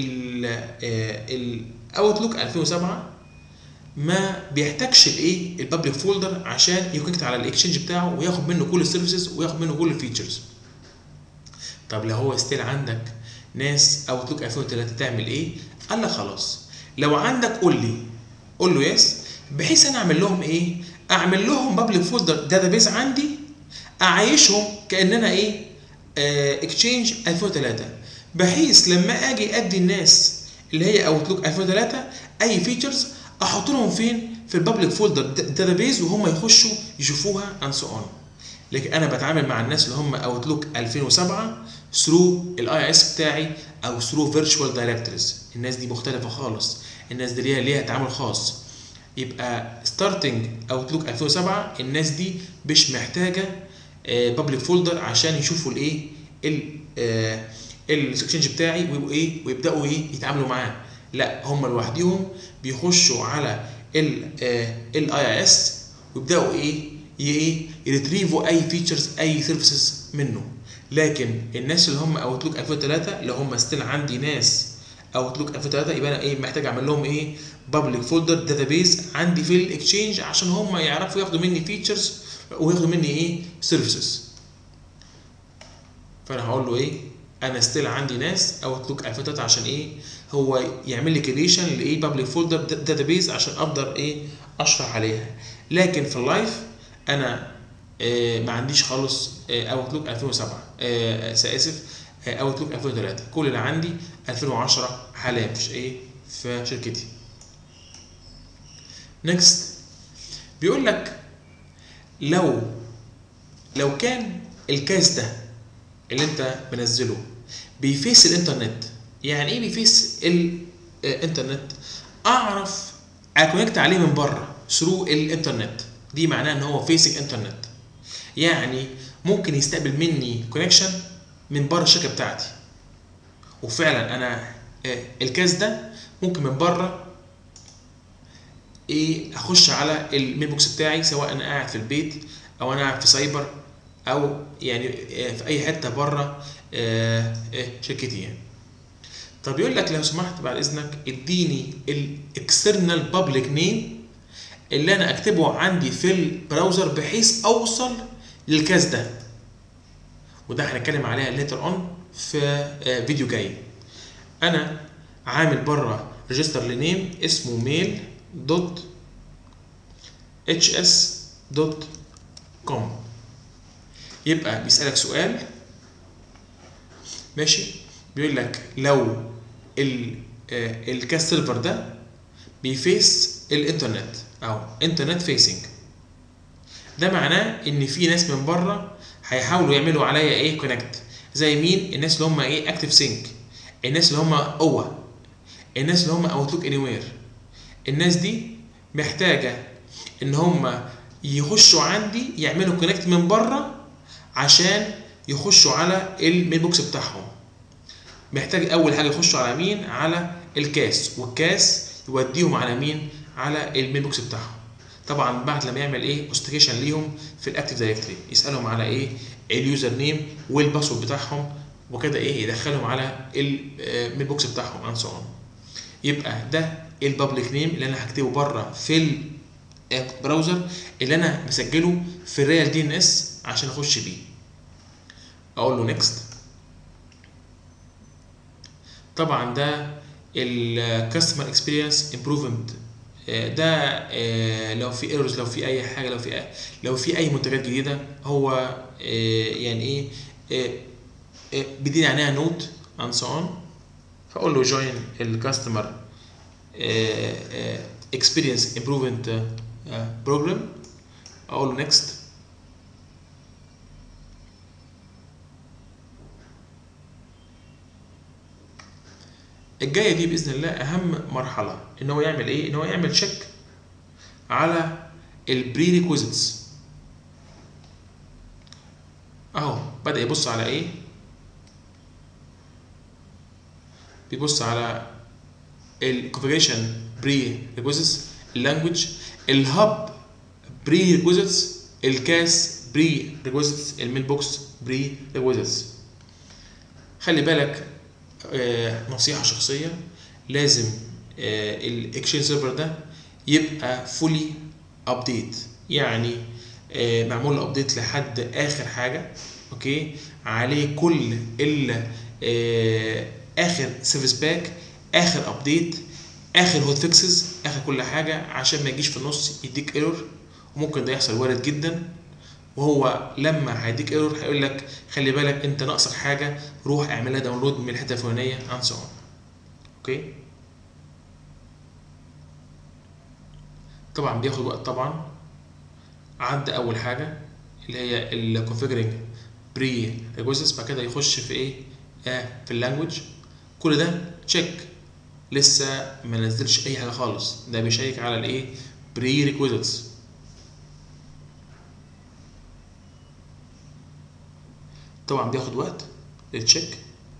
الاوتلوك 2007 ما بيحتاجش الايه البابليك فولدر عشان يكونكت على الاكشنج بتاعه وياخد منه كل السيرفيسز وياخد منه كل الفيتشرز طب لو هو ستيل عندك ناس اوتلوك 2003 تعمل ايه قال لك خلاص لو عندك قول لي قول له يس بحيث انا اعمل لهم ايه اعمل لهم بابليك فولدر داتابيز عندي اعيشهم كاننا ايه اكتشينج 2003 بحيث لما اجي ادي الناس اللي هي اوتلوك 2003 اي فيتشرز احط لهم فين في البابليك فولدر داتابيز وهم يخشوا يشوفوها اند سو اون لكن انا بتعامل مع الناس اللي هم اوتلوك 2007 ثرو الاي اس بتاعي او ثرو فيرتشوال دايركتوريز الناس دي مختلفه خالص الناس دي ليها ليها تعامل خاص يبقى ستارتنج اوتلوك 2007 الناس دي مش محتاجه بابليك فولدر عشان يشوفوا الايه الاكسشينج بتاعي ويبقوا ايه ويبداوا ايه يتعاملوا معاه لا هم لوحدهم بيخشوا على الاي اس ويبداوا ايه ايه يريتريفوا اي فيتشرز اي سيرفيسز منه لكن الناس اللي هم اوتلوك 2003 اللي هم ستيل عندي ناس اوتلوك 2003 يبقى انا ايه محتاج اعمل لهم ايه بابليك فولدر داتابيز عندي في الاكشينج عشان هم يعرفوا ياخدوا مني فيتشرز وياخدوا مني ايه سيرفيسز فانا هقول له ايه انا ستيل عندي ناس اوتلوك 2003 عشان ايه هو يعمل لي كريشن لايه بابليك فولدر داتابيز عشان اقدر ايه اشرح عليها لكن في اللايف انا آه ما عنديش خالص اوتلوك 2007 آه اسف اوتلوك 2003 كل اللي عندي 2010 حاليا في ايه في شركتي نكست بيقول لك لو لو كان الكاس ده اللي انت منزله بيفيس الانترنت يعني ايه بيفيس الانترنت اعرف اكونكت عليه من بره ثرو الانترنت دي معناها ان هو فيسنج انترنت يعني ممكن يستقبل مني كونكشن من بره الشركه بتاعتي وفعلا انا الكاس ده ممكن من بره ايه اخش على الميل بوكس بتاعي سواء انا قاعد في البيت او انا قاعد في سايبر او يعني في اي حته بره شركتي يعني طب يقول لك لو سمحت بعد اذنك اديني الاكسترنال بابليك نيم اللي انا اكتبه عندي في البراوزر بحيث اوصل للكاس ده وده هنتكلم عليها ليتر اون في فيديو جاي انا عامل بره ريجستر لنيم اسمه ميل دوت اتش اس دوت كوم يبقى بيسألك سؤال ماشي بيقول لك لو الكاس سيرفر ده بيفيس الانترنت او انترنت فيسنج ده معناه ان في ناس من بره هيحاولوا يعملوا عليا ايه كونكت زي مين الناس اللي هم ايه اكتف سينك الناس اللي هم قوه الناس اللي هم اوتلوك اني وير الناس دي محتاجه ان هم يخشوا عندي يعملوا كونكت من بره عشان يخشوا على الميل بوكس بتاعهم محتاج اول حاجه يخشوا على مين على الكاس والكاس يوديهم على مين على الميل بوكس بتاعهم طبعا بعد لما يعمل ايه اوستيكيشن ليهم في الاكتيف دايركتري يسالهم على ايه اليوزر نيم والباسورد بتاعهم وكده ايه يدخلهم على الميل بوكس بتاعهم اند سو يبقى ده البابليك نيم اللي انا هكتبه بره في البراوزر اللي انا مسجله في الريال دي ان اس عشان اخش بيه اقول له نيكست طبعا ده الكاستمر اكسبيرينس امبروفمنت ده لو في ايرورز لو في اي حاجه لو في لو في اي منتجات جديده هو يعني ايه بيديني عليها نوت اند سو اون فاقول له join الكاستمر experience improvement program اقول له next الجايه دي باذن الله اهم مرحله ان هو يعمل ايه ان هو يعمل تشيك على البري ريكويزيتس اهو بدا يبص على ايه بيبص على الكونفيجريشن بري ريكويزيتس اللانجوج الهاب بري ريكويزيتس الكاس بري ريكويزيتس الميل بوكس بري ريكويزيتس خلي بالك آه نصيحه شخصيه لازم آه الاكشن سيرفر ده يبقى فولي ابديت يعني آه معمول له ابديت لحد اخر حاجه اوكي عليه كل ال اخر سيرفيس باك اخر ابديت اخر هوت فيكسز اخر كل حاجه عشان ما يجيش في النص يديك ايرور وممكن ده يحصل وارد جدا وهو لما هيديك ايرور هيقول لك خلي بالك انت ناقصك حاجه روح اعملها داونلود من الحته الفلانيه اند سو اوكي طبعا بياخد وقت طبعا عدى اول حاجه اللي هي الكونفيجرنج بري ريكويزيتس بعد كده يخش في ايه آه في اللانجوج كل ده تشيك لسه ما نزلش اي حاجه خالص ده بيشيك على الايه بري ريكويزيتس طبعا بياخد وقت للتشيك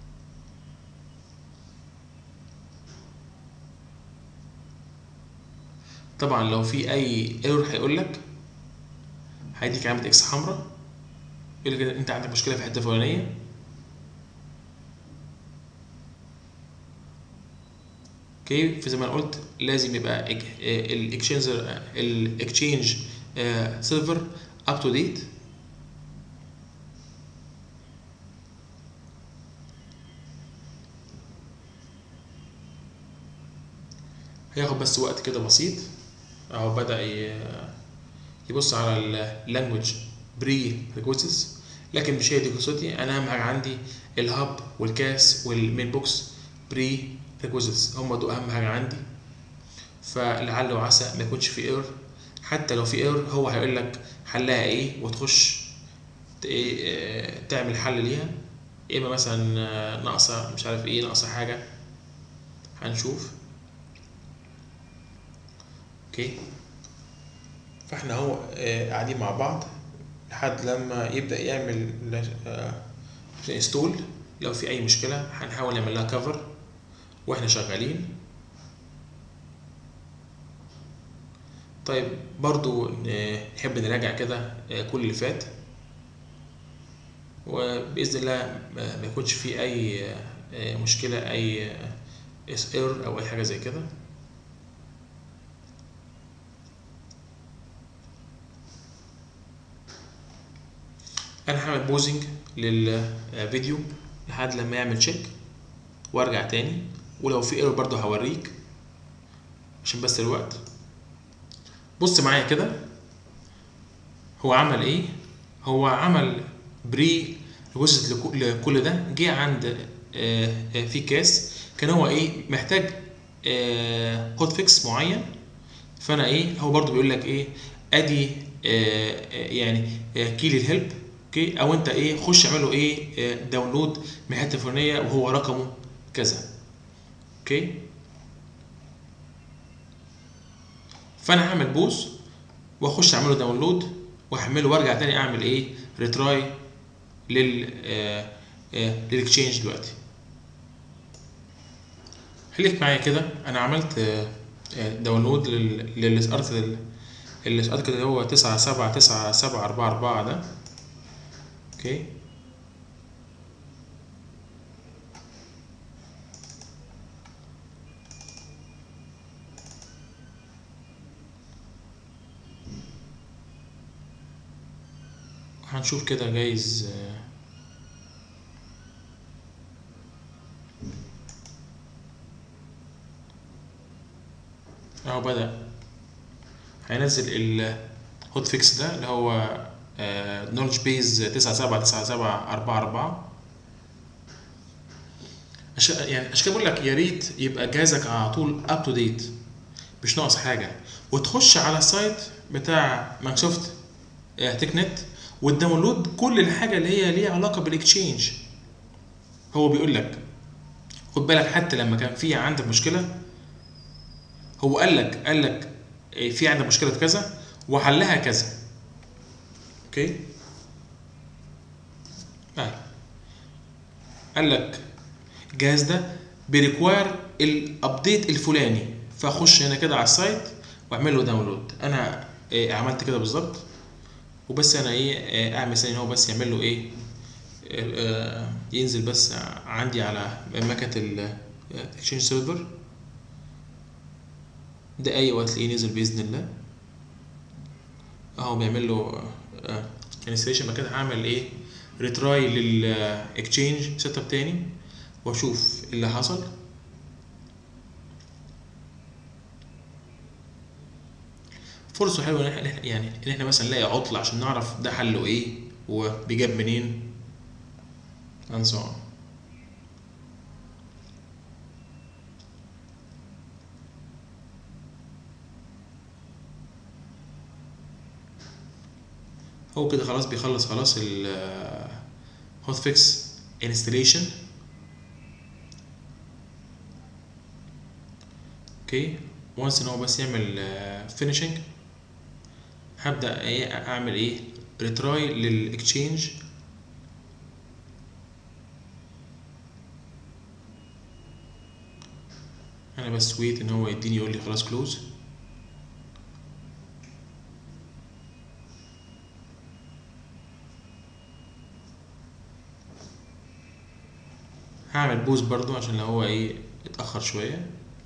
طبعا لو في اي ايرور هيقول لك هيديك علامه اكس حمراء يقول لك انت عندك مشكله في الحته الفلانيه اوكي فزي ما انا قلت لازم يبقى الاكشينج الاكشينج سيرفر اب تو ديت هياخد بس وقت كده بسيط اهو بدا يبص على اللانجوج بري ريكويستس لكن مش هي دي قصتي انا اهم حاجه عندي الهاب والكاس والمين بوكس بري ريكويزيتس هم دول اهم حاجه عندي فلعل وعسى ما يكونش في ايرور حتى لو في ايرور هو هيقول لك حلها ايه وتخش ايه تعمل حل ليها يا اما مثلا ناقصه مش عارف ايه ناقصه حاجه هنشوف اوكي فاحنا اهو قاعدين مع بعض لحد لما يبدا يعمل انستول لو في اي مشكله هنحاول نعمل لها كفر واحنا شغالين طيب برضو نحب نراجع كده كل اللي فات وباذن الله ما يكونش في اي مشكله اي ايرور او اي حاجه زي كده انا هعمل بوزنج للفيديو لحد لما يعمل تشيك وارجع تاني ولو في ايرور برضه هوريك عشان بس الوقت بص معايا كده هو عمل ايه هو عمل بري ريكوست لكل ده جه عند في كاس كان هو ايه محتاج كود فيكس معين فانا ايه هو برضه بيقول لك ايه ادي يعني كيل الهيلب اوكي او انت ايه خش اعمله ايه داونلود من الحته الفلانيه وهو رقمه كذا اوكي فانا هعمل بوز واخش اعمله داونلود واحمله وارجع تاني اعمل ايه ريتراي لل آه آه للاكتشينج دلوقتي خليك معايا كده انا عملت آه داونلود للارتكل الارتكل اللي هو تسعة سبعة تسعة سبعة أربعة أربعة ده اوكي هنشوف كده جايز اهو بدأ هينزل الهوت فيكس ده اللي هو نولج بيز تسعة سبعة تسعة سبعة أربعة أربعة عشان يعني عشان كده بقول لك يا ريت يبقى جهازك على طول اب تو ديت مش ناقص حاجه وتخش على السايت بتاع مايكروسوفت آه، تك نت وتداونلود كل الحاجه اللي هي ليها علاقه بالاكتشينج هو بيقول لك خد بالك حتى لما كان في عندك مشكله هو قال لك قال لك إيه، في عندك مشكله كذا وحلها كذا اوكي طيب قال لك الجهاز ده بيريكواير الابديت الفلاني فاخش هنا كده على السايت واعمل له داونلود انا إيه عملت كده بالظبط وبس انا ايه إيه، اعمل ثاني هو بس يعمل له ايه آه، ينزل بس عندي على مكنه الاكشنج سيرفر دقايق وهتلاقيه نزل باذن الله اهو بيعمل له انستليشن بعد كده هعمل ايه ريتراي للاكشينج سيت اب تاني واشوف اللي حصل فرصة حلوة ان احنا يعني ان احنا مثلا نلاقي عطل عشان نعرف ده حله ايه وبيجاب منين and so on هو كده خلاص بيخلص خلاص ال هوت فيكس انستليشن اوكي وانس ان هو بس يعمل فينيشنج هبدا ايه اعمل ايه ريتراي للاكتشينج انا بس ويت ان هو يديني يقول لي خلاص كلوز هعمل بوز برضو عشان لو هو ايه اتأخر شوية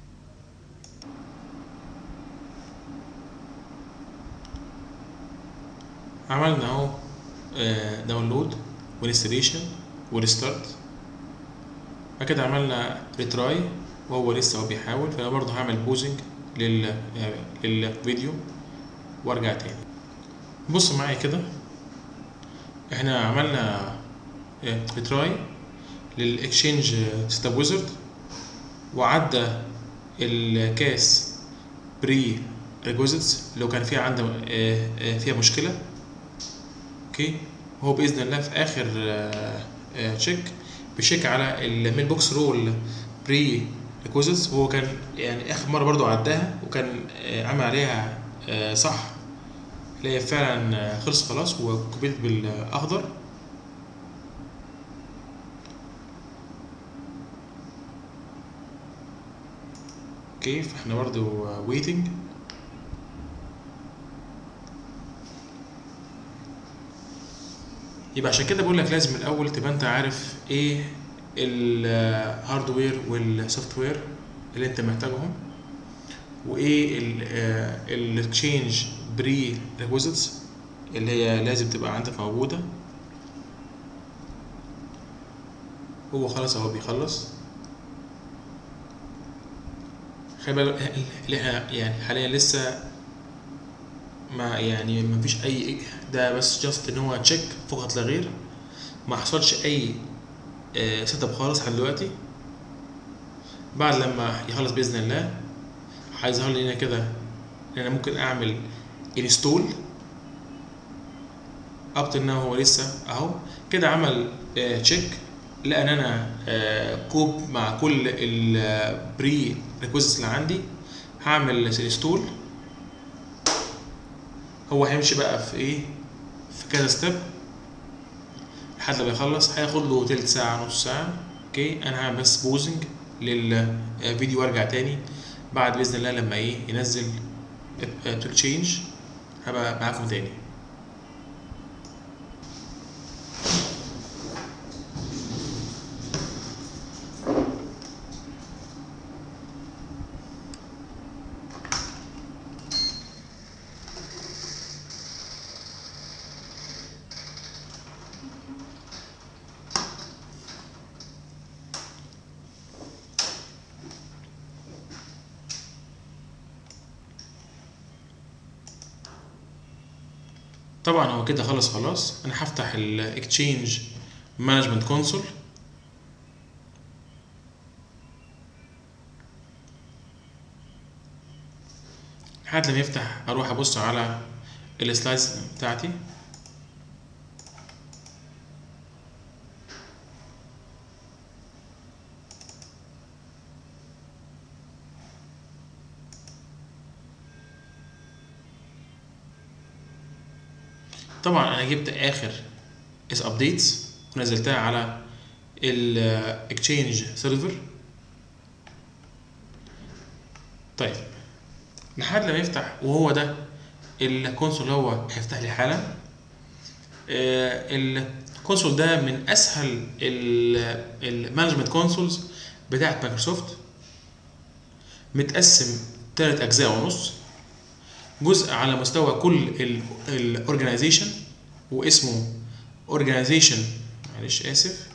عملنا اهو داونلود وانستليشن وريستارت بعد كده عملنا ريتراي وهو لسه هو بيحاول فانا برضه هعمل بوزنج لل آه، للفيديو وارجع تاني بص معايا كده احنا عملنا ريتراي للاكشينج ستاب ويزرد وعدى الكاس بري ريكوزيتس لو كان فيها عنده آه، آه، فيها مشكله اوكي هو باذن الله في اخر تشيك بيشيك على الميل بوكس رول بري ريكوزيتس هو كان يعني اخر مره برضو عداها وكان آه، عمل عليها آه، صح اللي هي فعلا آه، خلص خلاص وكوبيت بالاخضر اوكي فاحنا برضو ويتنج يبقى عشان كده بقول لك لازم الاول تبقى انت عارف ايه الهاردوير والسوفت وير اللي انت محتاجهم وايه الاكشينج بري ريكوزيتس اللي هي لازم تبقى عندك موجوده هو خلاص اهو بيخلص خلي بالك اللي احنا يعني حاليا لسه ما يعني ما فيش اي ده بس جاست ان هو تشيك فقط لا غير ما حصلش اي سيت اب خالص لحد دلوقتي بعد لما يخلص باذن الله هيظهر لي هنا كده ان انا ممكن اعمل انستول اب تو ناو هو لسه اهو كده عمل تشيك لقى ان انا آه، كوب مع كل البري ريكويست اللي عندي هعمل انستول هو هيمشي بقى في ايه في كذا ستيب لحد ما يخلص هياخد له تلت ساعة نص ساعة اوكي انا هعمل بس بوزنج للفيديو وارجع تاني بعد باذن الله لما ايه ينزل تو تشينج هبقى معاكم تاني طبعا هو كده خلص خلاص انا هفتح الاكتشينج مانجمنت كونسول لحد لما يفتح اروح ابص على السلايدز بتاعتي طبعا انا جبت اخر اس ابديتس ونزلتها على الاكتشينج سيرفر طيب لحد لما يفتح وهو ده الكونسول هو هيفتح لي حالا آه، الكونسول ده من اسهل المانجمنت كونسولز بتاعت مايكروسوفت متقسم ثلاث اجزاء ونص جزء على مستوى كل الاورجنايزيشن واسمه اورجنايزيشن معلش اسف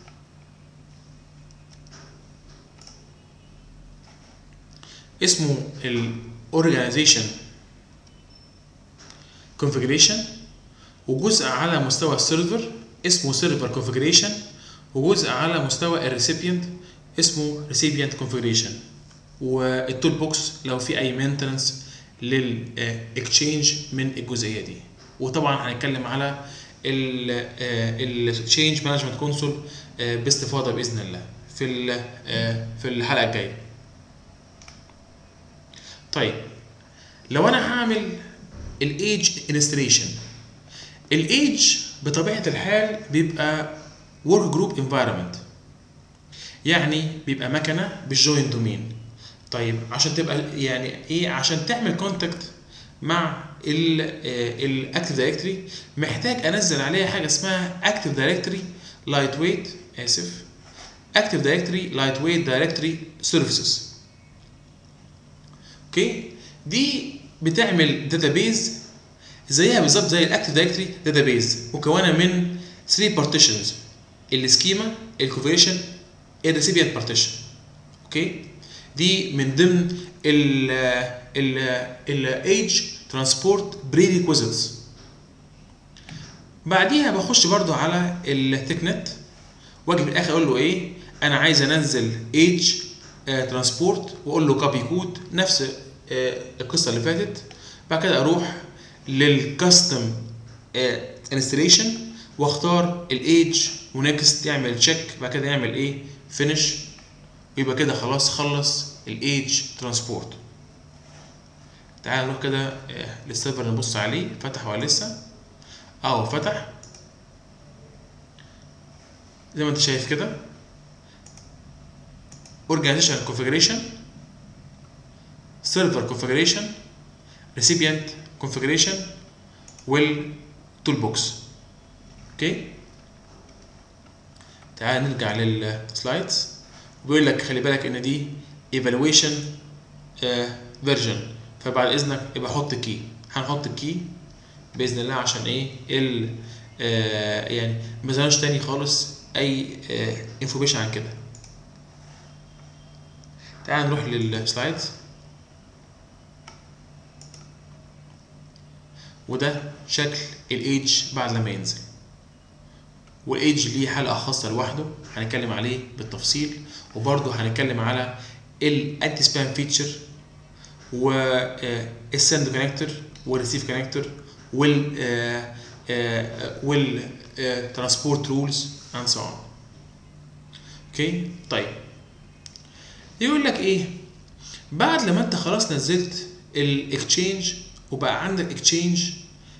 اسمه الاورجنايزيشن كونفيجريشن وجزء على مستوى السيرفر اسمه سيرفر كونفيجريشن وجزء على مستوى الريسيبيانت اسمه ريسيبيانت كونفيجريشن والتول بوكس لو في اي مينتنس للاكتشينج من الجزئيه دي وطبعا هنتكلم على التشينج مانجمنت كونسول باستفاضه باذن الله في ال- آه، في الحلقه الجايه طيب لو انا هعمل الايدج انستليشن الايدج بطبيعه الحال بيبقى ورك جروب انفايرمنت يعني بيبقى مكنه بالجوين دومين طيب عشان تبقى يعني ايه عشان تعمل كونتاكت مع الاكتيف دايركتوري محتاج انزل عليها حاجه اسمها اكتيف دايركتوري لايت ويت اسف اكتيف دايركتوري لايت ويت دايركتوري سيرفيسز اوكي دي بتعمل داتابيز زيها بالظبط زي الاكتيف دايركتوري داتابيز مكونه من 3 بارتيشنز السكيما الكونفيجريشن الريسيبيانت بارتيشن اوكي دي من ضمن ال ال الايدج ترانسبورت بريريكويزيتس بعديها بخش برضو على التك نت واجي في الاخر اقول له ايه انا عايز انزل ايدج ترانسبورت واقول له كوبي كود نفس آه، القصه اللي فاتت بعد كده اروح للكاستم انستليشن واختار الايدج ونكست يعمل تشيك بعد كده يعمل ايه فينش يبقى كده خلاص خلص الايدج ترانسبورت تعال نروح كده آه، للسيرفر نبص عليه فتح ولا لسه اهو فتح زي ما انت شايف كده organization configuration server configuration recipient configuration والتول بوكس اوكي تعال نرجع للسلايدز بيقول لك خلي بالك ان دي evaluation فيرجن فبعد اذنك يبقى حط كي هنحط الكي باذن الله عشان ايه ال آه يعني ما ظهرش تاني خالص اي انفورميشن عن كده تعال نروح للسلايدز وده شكل الايدج بعد لما ينزل والايدج ليه حلقه خاصه لوحده هنتكلم عليه بالتفصيل وبرضه هنتكلم على الانتي سبام فيتشر والسند كونكتور والريسيف كونكتور وال وال ترانسبورت رولز اند سو اون اوكي طيب يقول لك ايه بعد لما انت خلاص نزلت الاكتشينج وبقى عندك اكتشينج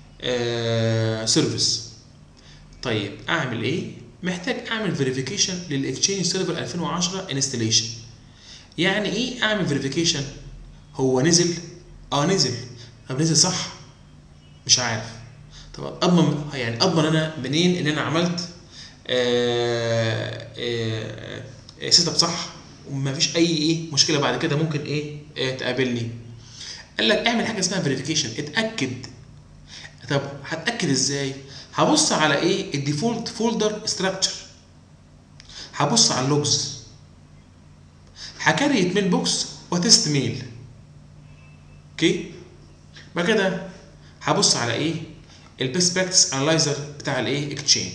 سيرفيس طيب اعمل ايه محتاج اعمل فيريفيكيشن للاكتشينج سيرفر 2010 انستليشن يعني ايه اعمل فيريفيكيشن هو نزل اه نزل طب نزل صح مش عارف طب اضمن يعني اضمن انا منين ان انا عملت سيت اب صح وما فيش اي ايه مشكله بعد كده ممكن ايه آه تقابلني قال لك اعمل حاجه اسمها فيريفيكيشن اتاكد طب هتاكد ازاي هبص على ايه الديفولت فولدر ستراكشر هبص على اللوجز هكريت ميل بوكس وتست ميل اوكي بعد كده هبص على ايه البيست براكتس انالايزر بتاع الايه اكتشينج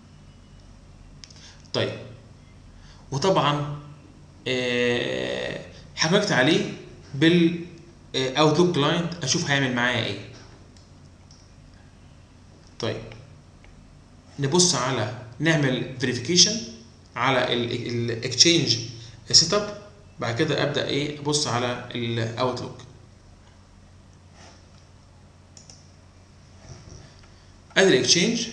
طيب وطبعا آه حكمت عليه بال اوتلوك كلاينت اشوف هيعمل معايا ايه طيب نبص على نعمل فيريفيكيشن على الاكتشينج سيت اب بعد كده ابدا ايه ابص على الاوتلوك ادي الاكتشينج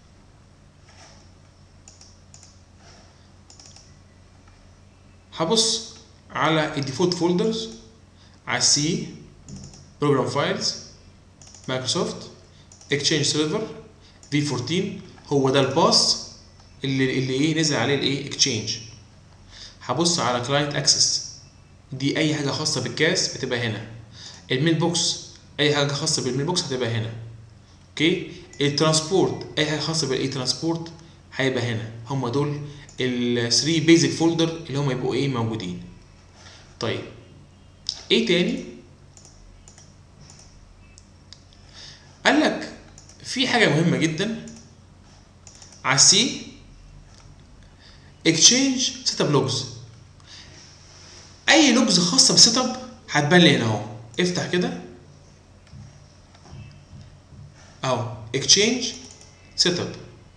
هبص على الديفولت فولدرز على السي بروجرام فايلز مايكروسوفت اكتشينج سيرفر في 14 هو ده الباس اللي اللي ايه نزل عليه الايه اكتشينج هبص على كلاينت اكسس دي اي حاجه خاصه بالكاس بتبقى هنا الميل بوكس اي حاجه خاصه بالميل بوكس هتبقى هنا اوكي الترانسبورت اي حاجه خاصه بالاي ترانسبورت هيبقى هنا هم دول ال 3 بيزك فولدر اللي هم يبقوا ايه موجودين طيب ايه تاني قال لك في حاجه مهمه جدا على السي اكتشينج سيت اب لوجز اي لوجز خاصه بالسيت اب هتبان لي هنا اهو افتح كده اهو اكتشينج سيت اب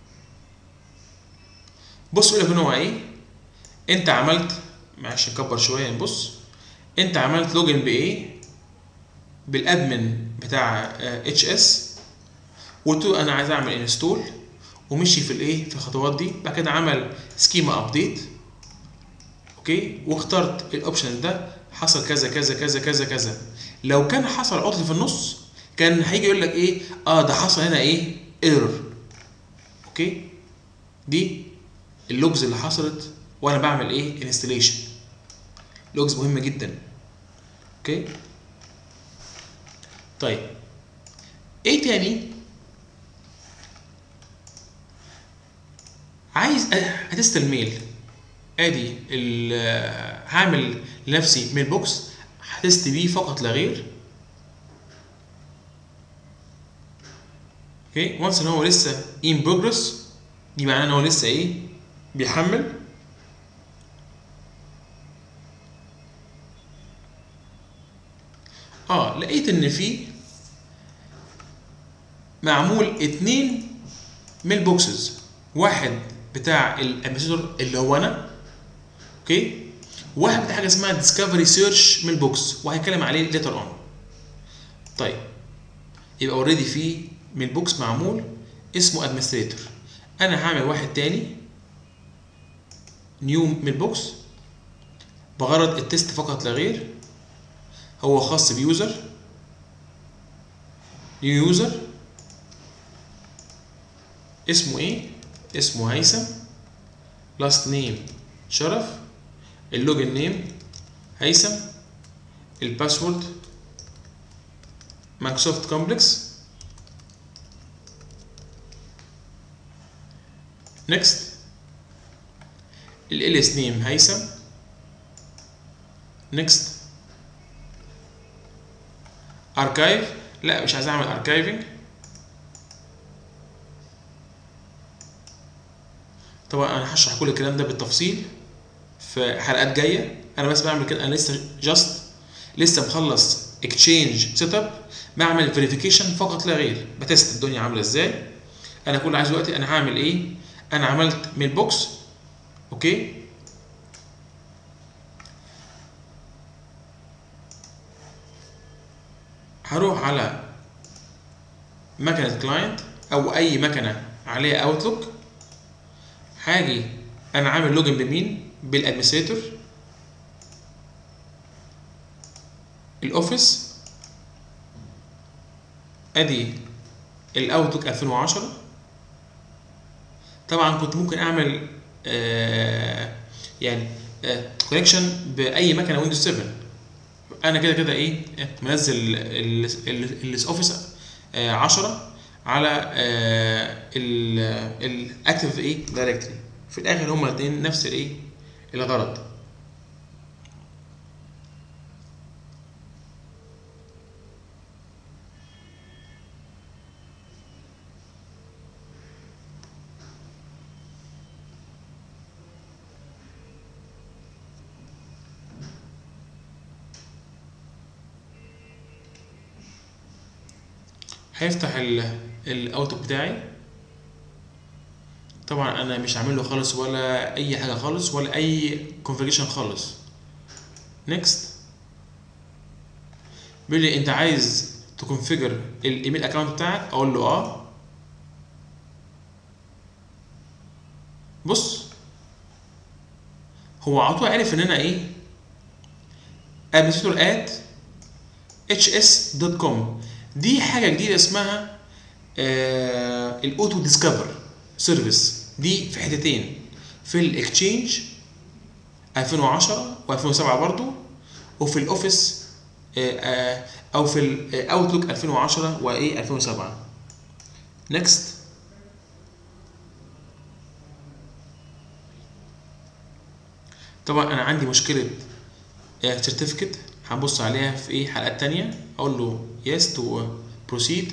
بص يقول لك هنا هو ايه انت عملت معلش نكبر شويه نبص انت عملت لوجن بايه بالادمن بتاع اتش اس وقلت له انا عايز اعمل انستول ومشي في الايه في الخطوات دي بعد كده عمل سكيما ابديت اوكي واخترت الاوبشن ده حصل كذا كذا كذا كذا كذا لو كان حصل عطل في النص كان هيجي يقول لك ايه اه ده حصل هنا ايه ايرور اوكي دي اللوجز اللي حصلت وانا بعمل ايه انستليشن لوجز مهمه جدا اوكي طيب ايه تاني عايز هتست الميل ادي هعمل لنفسي ميل بوكس هتست بيه فقط لا غير اوكي وانس ان هو لسه ان بروجرس دي معناه ان هو لسه ايه بيحمل اه لقيت ان في معمول اتنين ميل بوكسز واحد بتاع الامباسادور اللي هو انا اوكي واحد بتاع حاجه اسمها ديسكفري سيرش ميل بوكس وهنتكلم عليه ليتر اون طيب يبقى اوريدي في ميل بوكس معمول اسمه ادمنستريتور انا هعمل واحد تاني نيو ميل بوكس بغرض التست فقط لا غير هو خاص بيوزر نيو يوزر اسمه ايه اسمه هيثم لاست نيم شرف اللوجن نيم هيثم الباسورد مايكروسوفت كومبلكس نيكست ال ls نيم هيثم نيكست اركايف لا مش عايز اعمل اركايفنج طبعا انا هشرح كل الكلام ده بالتفصيل في حلقات جايه انا بس بعمل كده انا لسه جاست لسه مخلص اكتشينج سيت اب بعمل فيريفيكيشن فقط لا غير بتست الدنيا عامله ازاي انا كل عايز دلوقتي انا هعمل ايه انا عملت ميل بوكس اوكي هروح على مكنه كلاينت او اي مكنه عليها اوتلوك هاجي انا عامل لوجن بمين بالادمنستريتور الاوفيس ادي الاوتلوك 2010 طبعا كنت ممكن اعمل آه يعني كونكشن باي مكنه ويندوز 7 انا كده كده ايه منزل الاوفيس 10 على الاكتف ايه دايركتري في الاخر هما الاثنين نفس الايه الغرض هيفتح الاوتبوت بتاعي طبعا انا مش عامل له خالص ولا اي حاجه خالص ولا اي كونفيجريشن خالص نيكست بيقول لي انت عايز تكونفيجر الايميل اكونت بتاعك اقول له اه بص هو على طول عرف ان انا ايه administrator at hs.com دي حاجه جديده اسمها آه الاوتو ديسكفر سيرفيس دي في حتتين في الاكتشينج 2010 و2007 برضو وفي الاوفيس آه آه او في الاوتلوك 2010 وايه 2007 نيكست طبعا انا عندي مشكله سيرتيفيكت هنبص عليها في ايه حلقات تانية اقول له يس تو بروسيد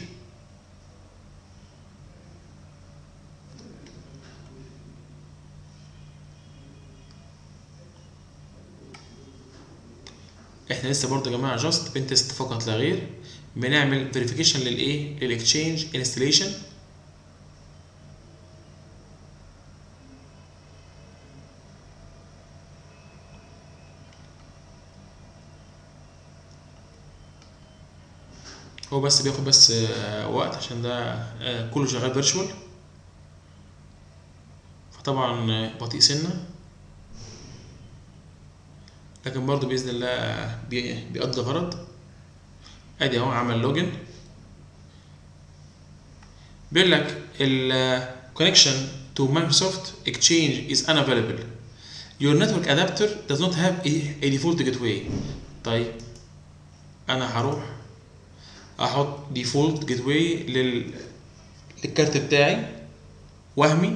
احنا لسه برضه يا جماعه جاست بنتست فقط لا غير بنعمل فيريفيكيشن للايه للاكتشينج انستليشن هو بس بياخد بس آه، وقت عشان ده آه، كله شغال فيرتشوال فطبعا آه، بطيء سنه لكن برضه باذن الله بي- بيقضي غرض ادي اهو عمل لوجن بيقول لك ال connection to Microsoft Exchange is unavailable your network adapter does not have a, a default gateway طيب انا هروح احط default gateway لل للكارت بتاعي وهمي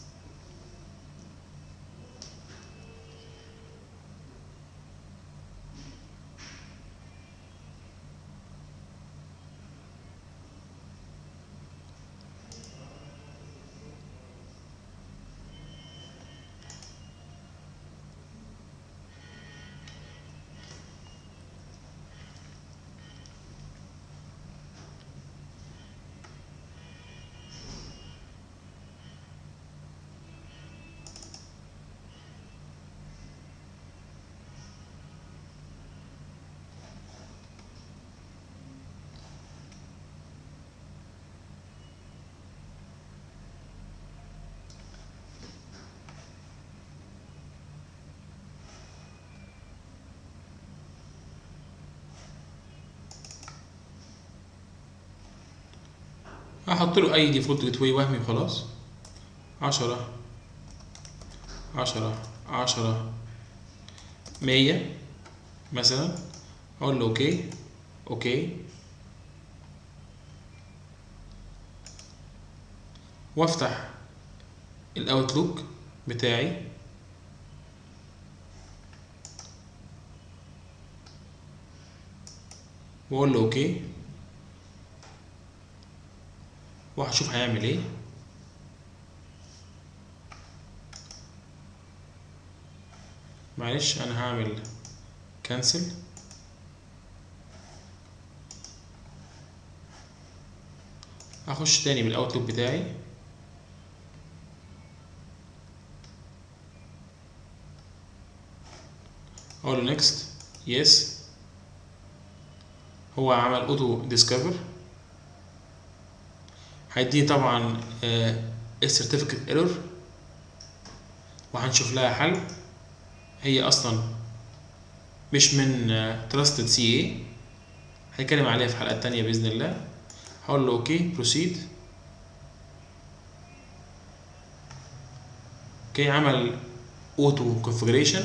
احط له اي ديفولت جيت واي وهمي وخلاص عشرة عشرة عشرة مية مثلا اقول له اوكي اوكي وافتح الاوتلوك بتاعي واقول له اوكي وهشوف هيعمل ايه معلش انا هعمل كانسل اخش تاني بالاوتلوك بتاعي اقول له نيكست يس هو عمل اوتو ديسكفر هيديني طبعا السيرتيفيكت ايرور وهنشوف لها حل هي اصلا مش من تراستد سي اي هنتكلم عليها في حلقات تانية باذن الله هقول له اوكي بروسيد اوكي عمل اوتو كونفجريشن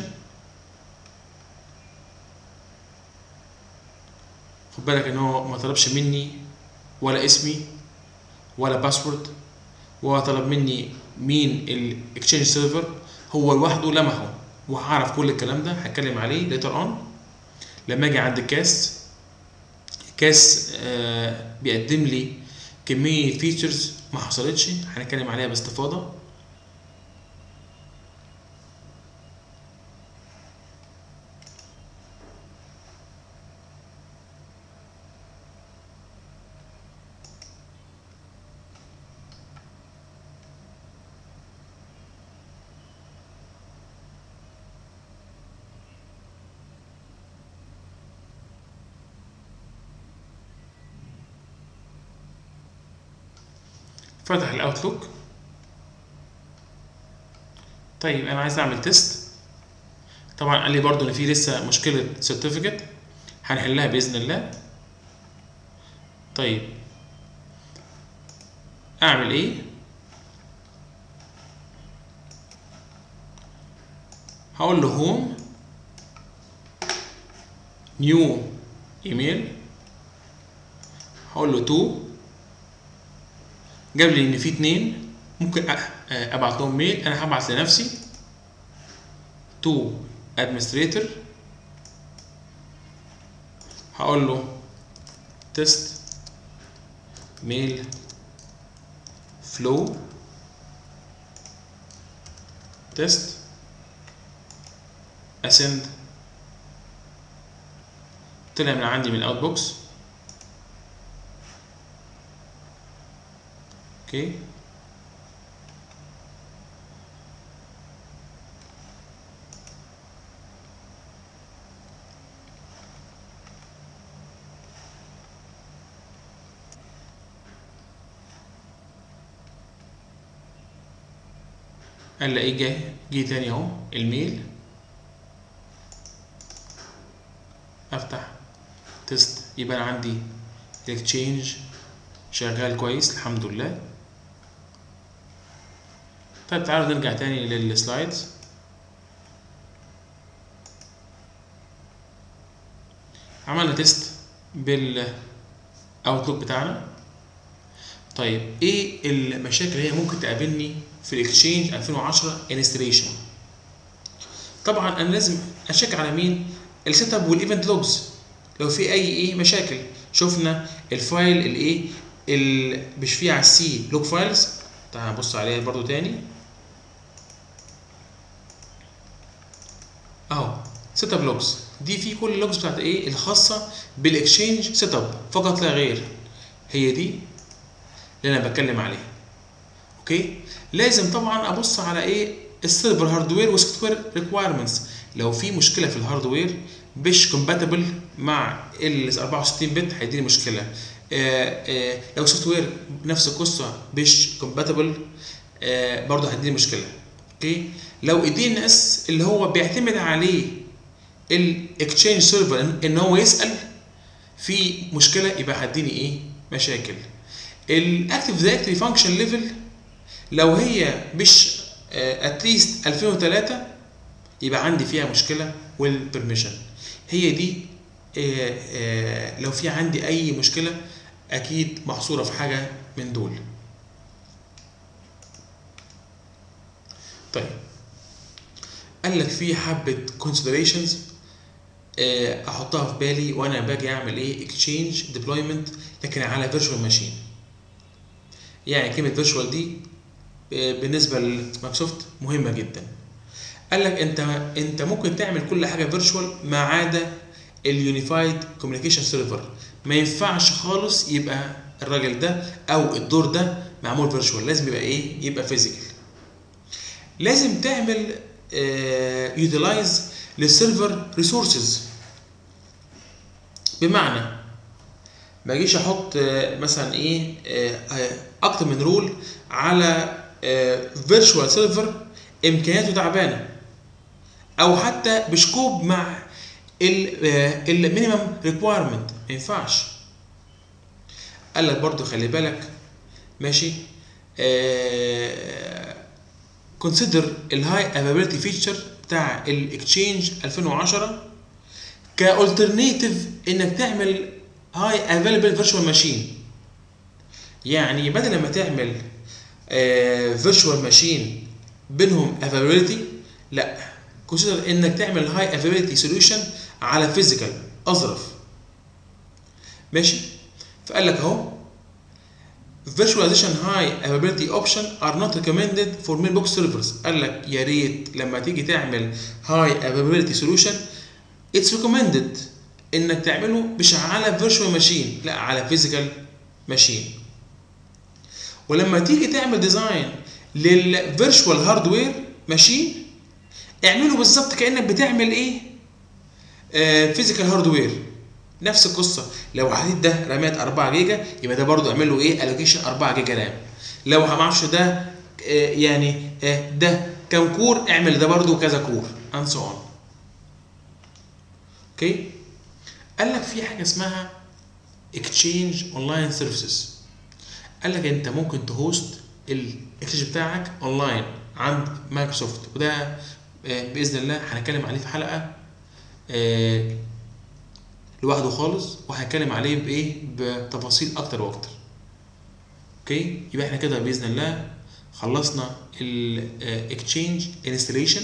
خد بالك ان هو ما طلبش مني ولا اسمي ولا باسورد وهو طلب مني مين الاكتشينج سيرفر هو لوحده لمحه وهعرف كل الكلام ده هتكلم عليه ليتر اون لما اجي عند الكاست كاس آه بيقدم لي كمية فيتشرز ما حصلتش هنتكلم عليها باستفاضة فتح الاوتلوك طيب انا عايز اعمل تيست طبعا قال لي برضو ان في لسه مشكله سيرتيفيكت هنحلها باذن الله طيب اعمل ايه هقول له هوم نيو ايميل هقول له تو جاب لي ان في اتنين ممكن ابعت لهم ميل انا هبعت لنفسي تو ادمنستريتور هقول له تيست ميل فلو تيست اسند طلع من عندي من الاوت بوكس اوكي قال لي ايه جه جه تاني اهو الميل افتح تيست يبقى انا عندي الاكتشينج شغال كويس الحمد لله طيب تعالوا نرجع تاني للسلايدز عملنا تيست بالاوتلوك بتاعنا طيب ايه المشاكل اللي هي ممكن تقابلني في الاكتشينج 2010 انستليشن طبعا انا لازم اشيك على مين السيت اب والايفنت لوجز لو في اي ايه مشاكل شفنا الفايل الايه اللي مش فيه على السي لوج فايلز تعال نبص عليها برضو تاني اهو سيت اب لوجز دي في كل اللوجز بتاعت ايه الخاصه بالاكشينج سيت اب فقط لا غير هي دي اللي انا بتكلم عليها اوكي لازم طبعا ابص على ايه السيرفر هاردوير وسوفت وير ريكوايرمنتس لو في مشكله في الهاردوير مش كومباتبل مع ال 64 بت هيديني مشكله آآ آآ لو السوفت وير نفس القصه مش كومباتبل برضه هيديني مشكله اوكي لو الدي ان اس اللي هو بيعتمد عليه الاكتشينج سيرفر ان هو يسال في مشكله يبقى هيديني ايه مشاكل الاكتف دايركتري فانكشن ليفل لو هي مش اتليست 2003 يبقى عندي فيها مشكله والبرميشن هي دي آآ آآ لو في عندي اي مشكله اكيد محصوره في حاجه من دول طيب قال لك في حبه considerations احطها في بالي وانا باجي اعمل ايه exchange deployment لكن على فيرتشوال ماشين يعني كلمه فيرتشوال دي بالنسبه لمايكروسوفت مهمه جدا قال لك انت انت ممكن تعمل كل حاجه فيرتشوال ما عدا اليونيفايد كوميونيكيشن سيرفر ما ينفعش خالص يبقى الراجل ده او الدور ده معمول فيرتشوال لازم يبقى ايه يبقى فيزيكال لازم تعمل يوتيلايز للسيرفر ريسورسز بمعنى ما اجيش احط مثلا ايه اكتر من رول على فيرتشوال سيرفر امكانياته تعبانه او حتى بشكوب مع المينيمم ريكوايرمنت ما ينفعش قال لك برضو خلي بالك ماشي كونسيدر الهاي افابيلتي فيتشر بتاع الاكتشينج 2010 كالترنيتيف انك تعمل هاي افيلبل فيرتشوال ماشين يعني بدل ما تعمل فيرتشوال ماشين بينهم افابيلتي لا كونسيدر انك تعمل هاي افابيلتي سوليوشن على فيزيكال اظرف ماشي فقال لك اهو virtualization high availability option are not recommended for mailbox servers قال لك يا ريت لما تيجي تعمل high availability solution it's recommended انك تعمله مش على virtual machine لا على physical machine ولما تيجي تعمل ديزاين للفيرتشوال هاردوير ماشين اعمله بالظبط كانك بتعمل ايه فيزيكال هاردوير نفس القصه لو الحديد ده رامات 4 جيجا يبقى ده برضو اعمل له ايه الوكيشن 4 جيجا رام لو ما اعرفش ده آه، يعني آه، ده كام كور اعمل ده برضو كذا كور and so on اوكي قال لك في حاجه اسمها اكتشينج اونلاين سيرفيسز قال لك انت ممكن تهوست الاكسشينج بتاعك اونلاين عند مايكروسوفت وده آه، باذن الله هنتكلم عليه في حلقه آه، لوحده خالص وهنتكلم عليه بايه بتفاصيل اكتر واكتر اوكي يبقى احنا كده باذن الله خلصنا الاكتشينج انستليشن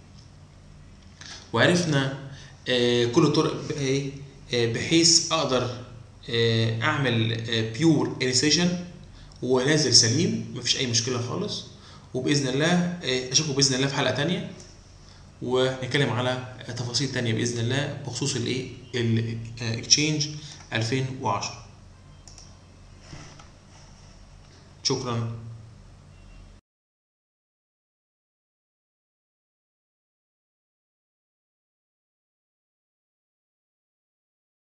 وعرفنا آه، كل الطرق ب- إيه، آه، بحيث اقدر آه، اعمل بيور انستليشن ونازل سليم مفيش اي مشكله خالص وباذن الله آه، اشوفكم باذن الله في حلقه تانية ونتكلم على تفاصيل تانية باذن الله بخصوص الايه الاكتشينج 2010 شكرا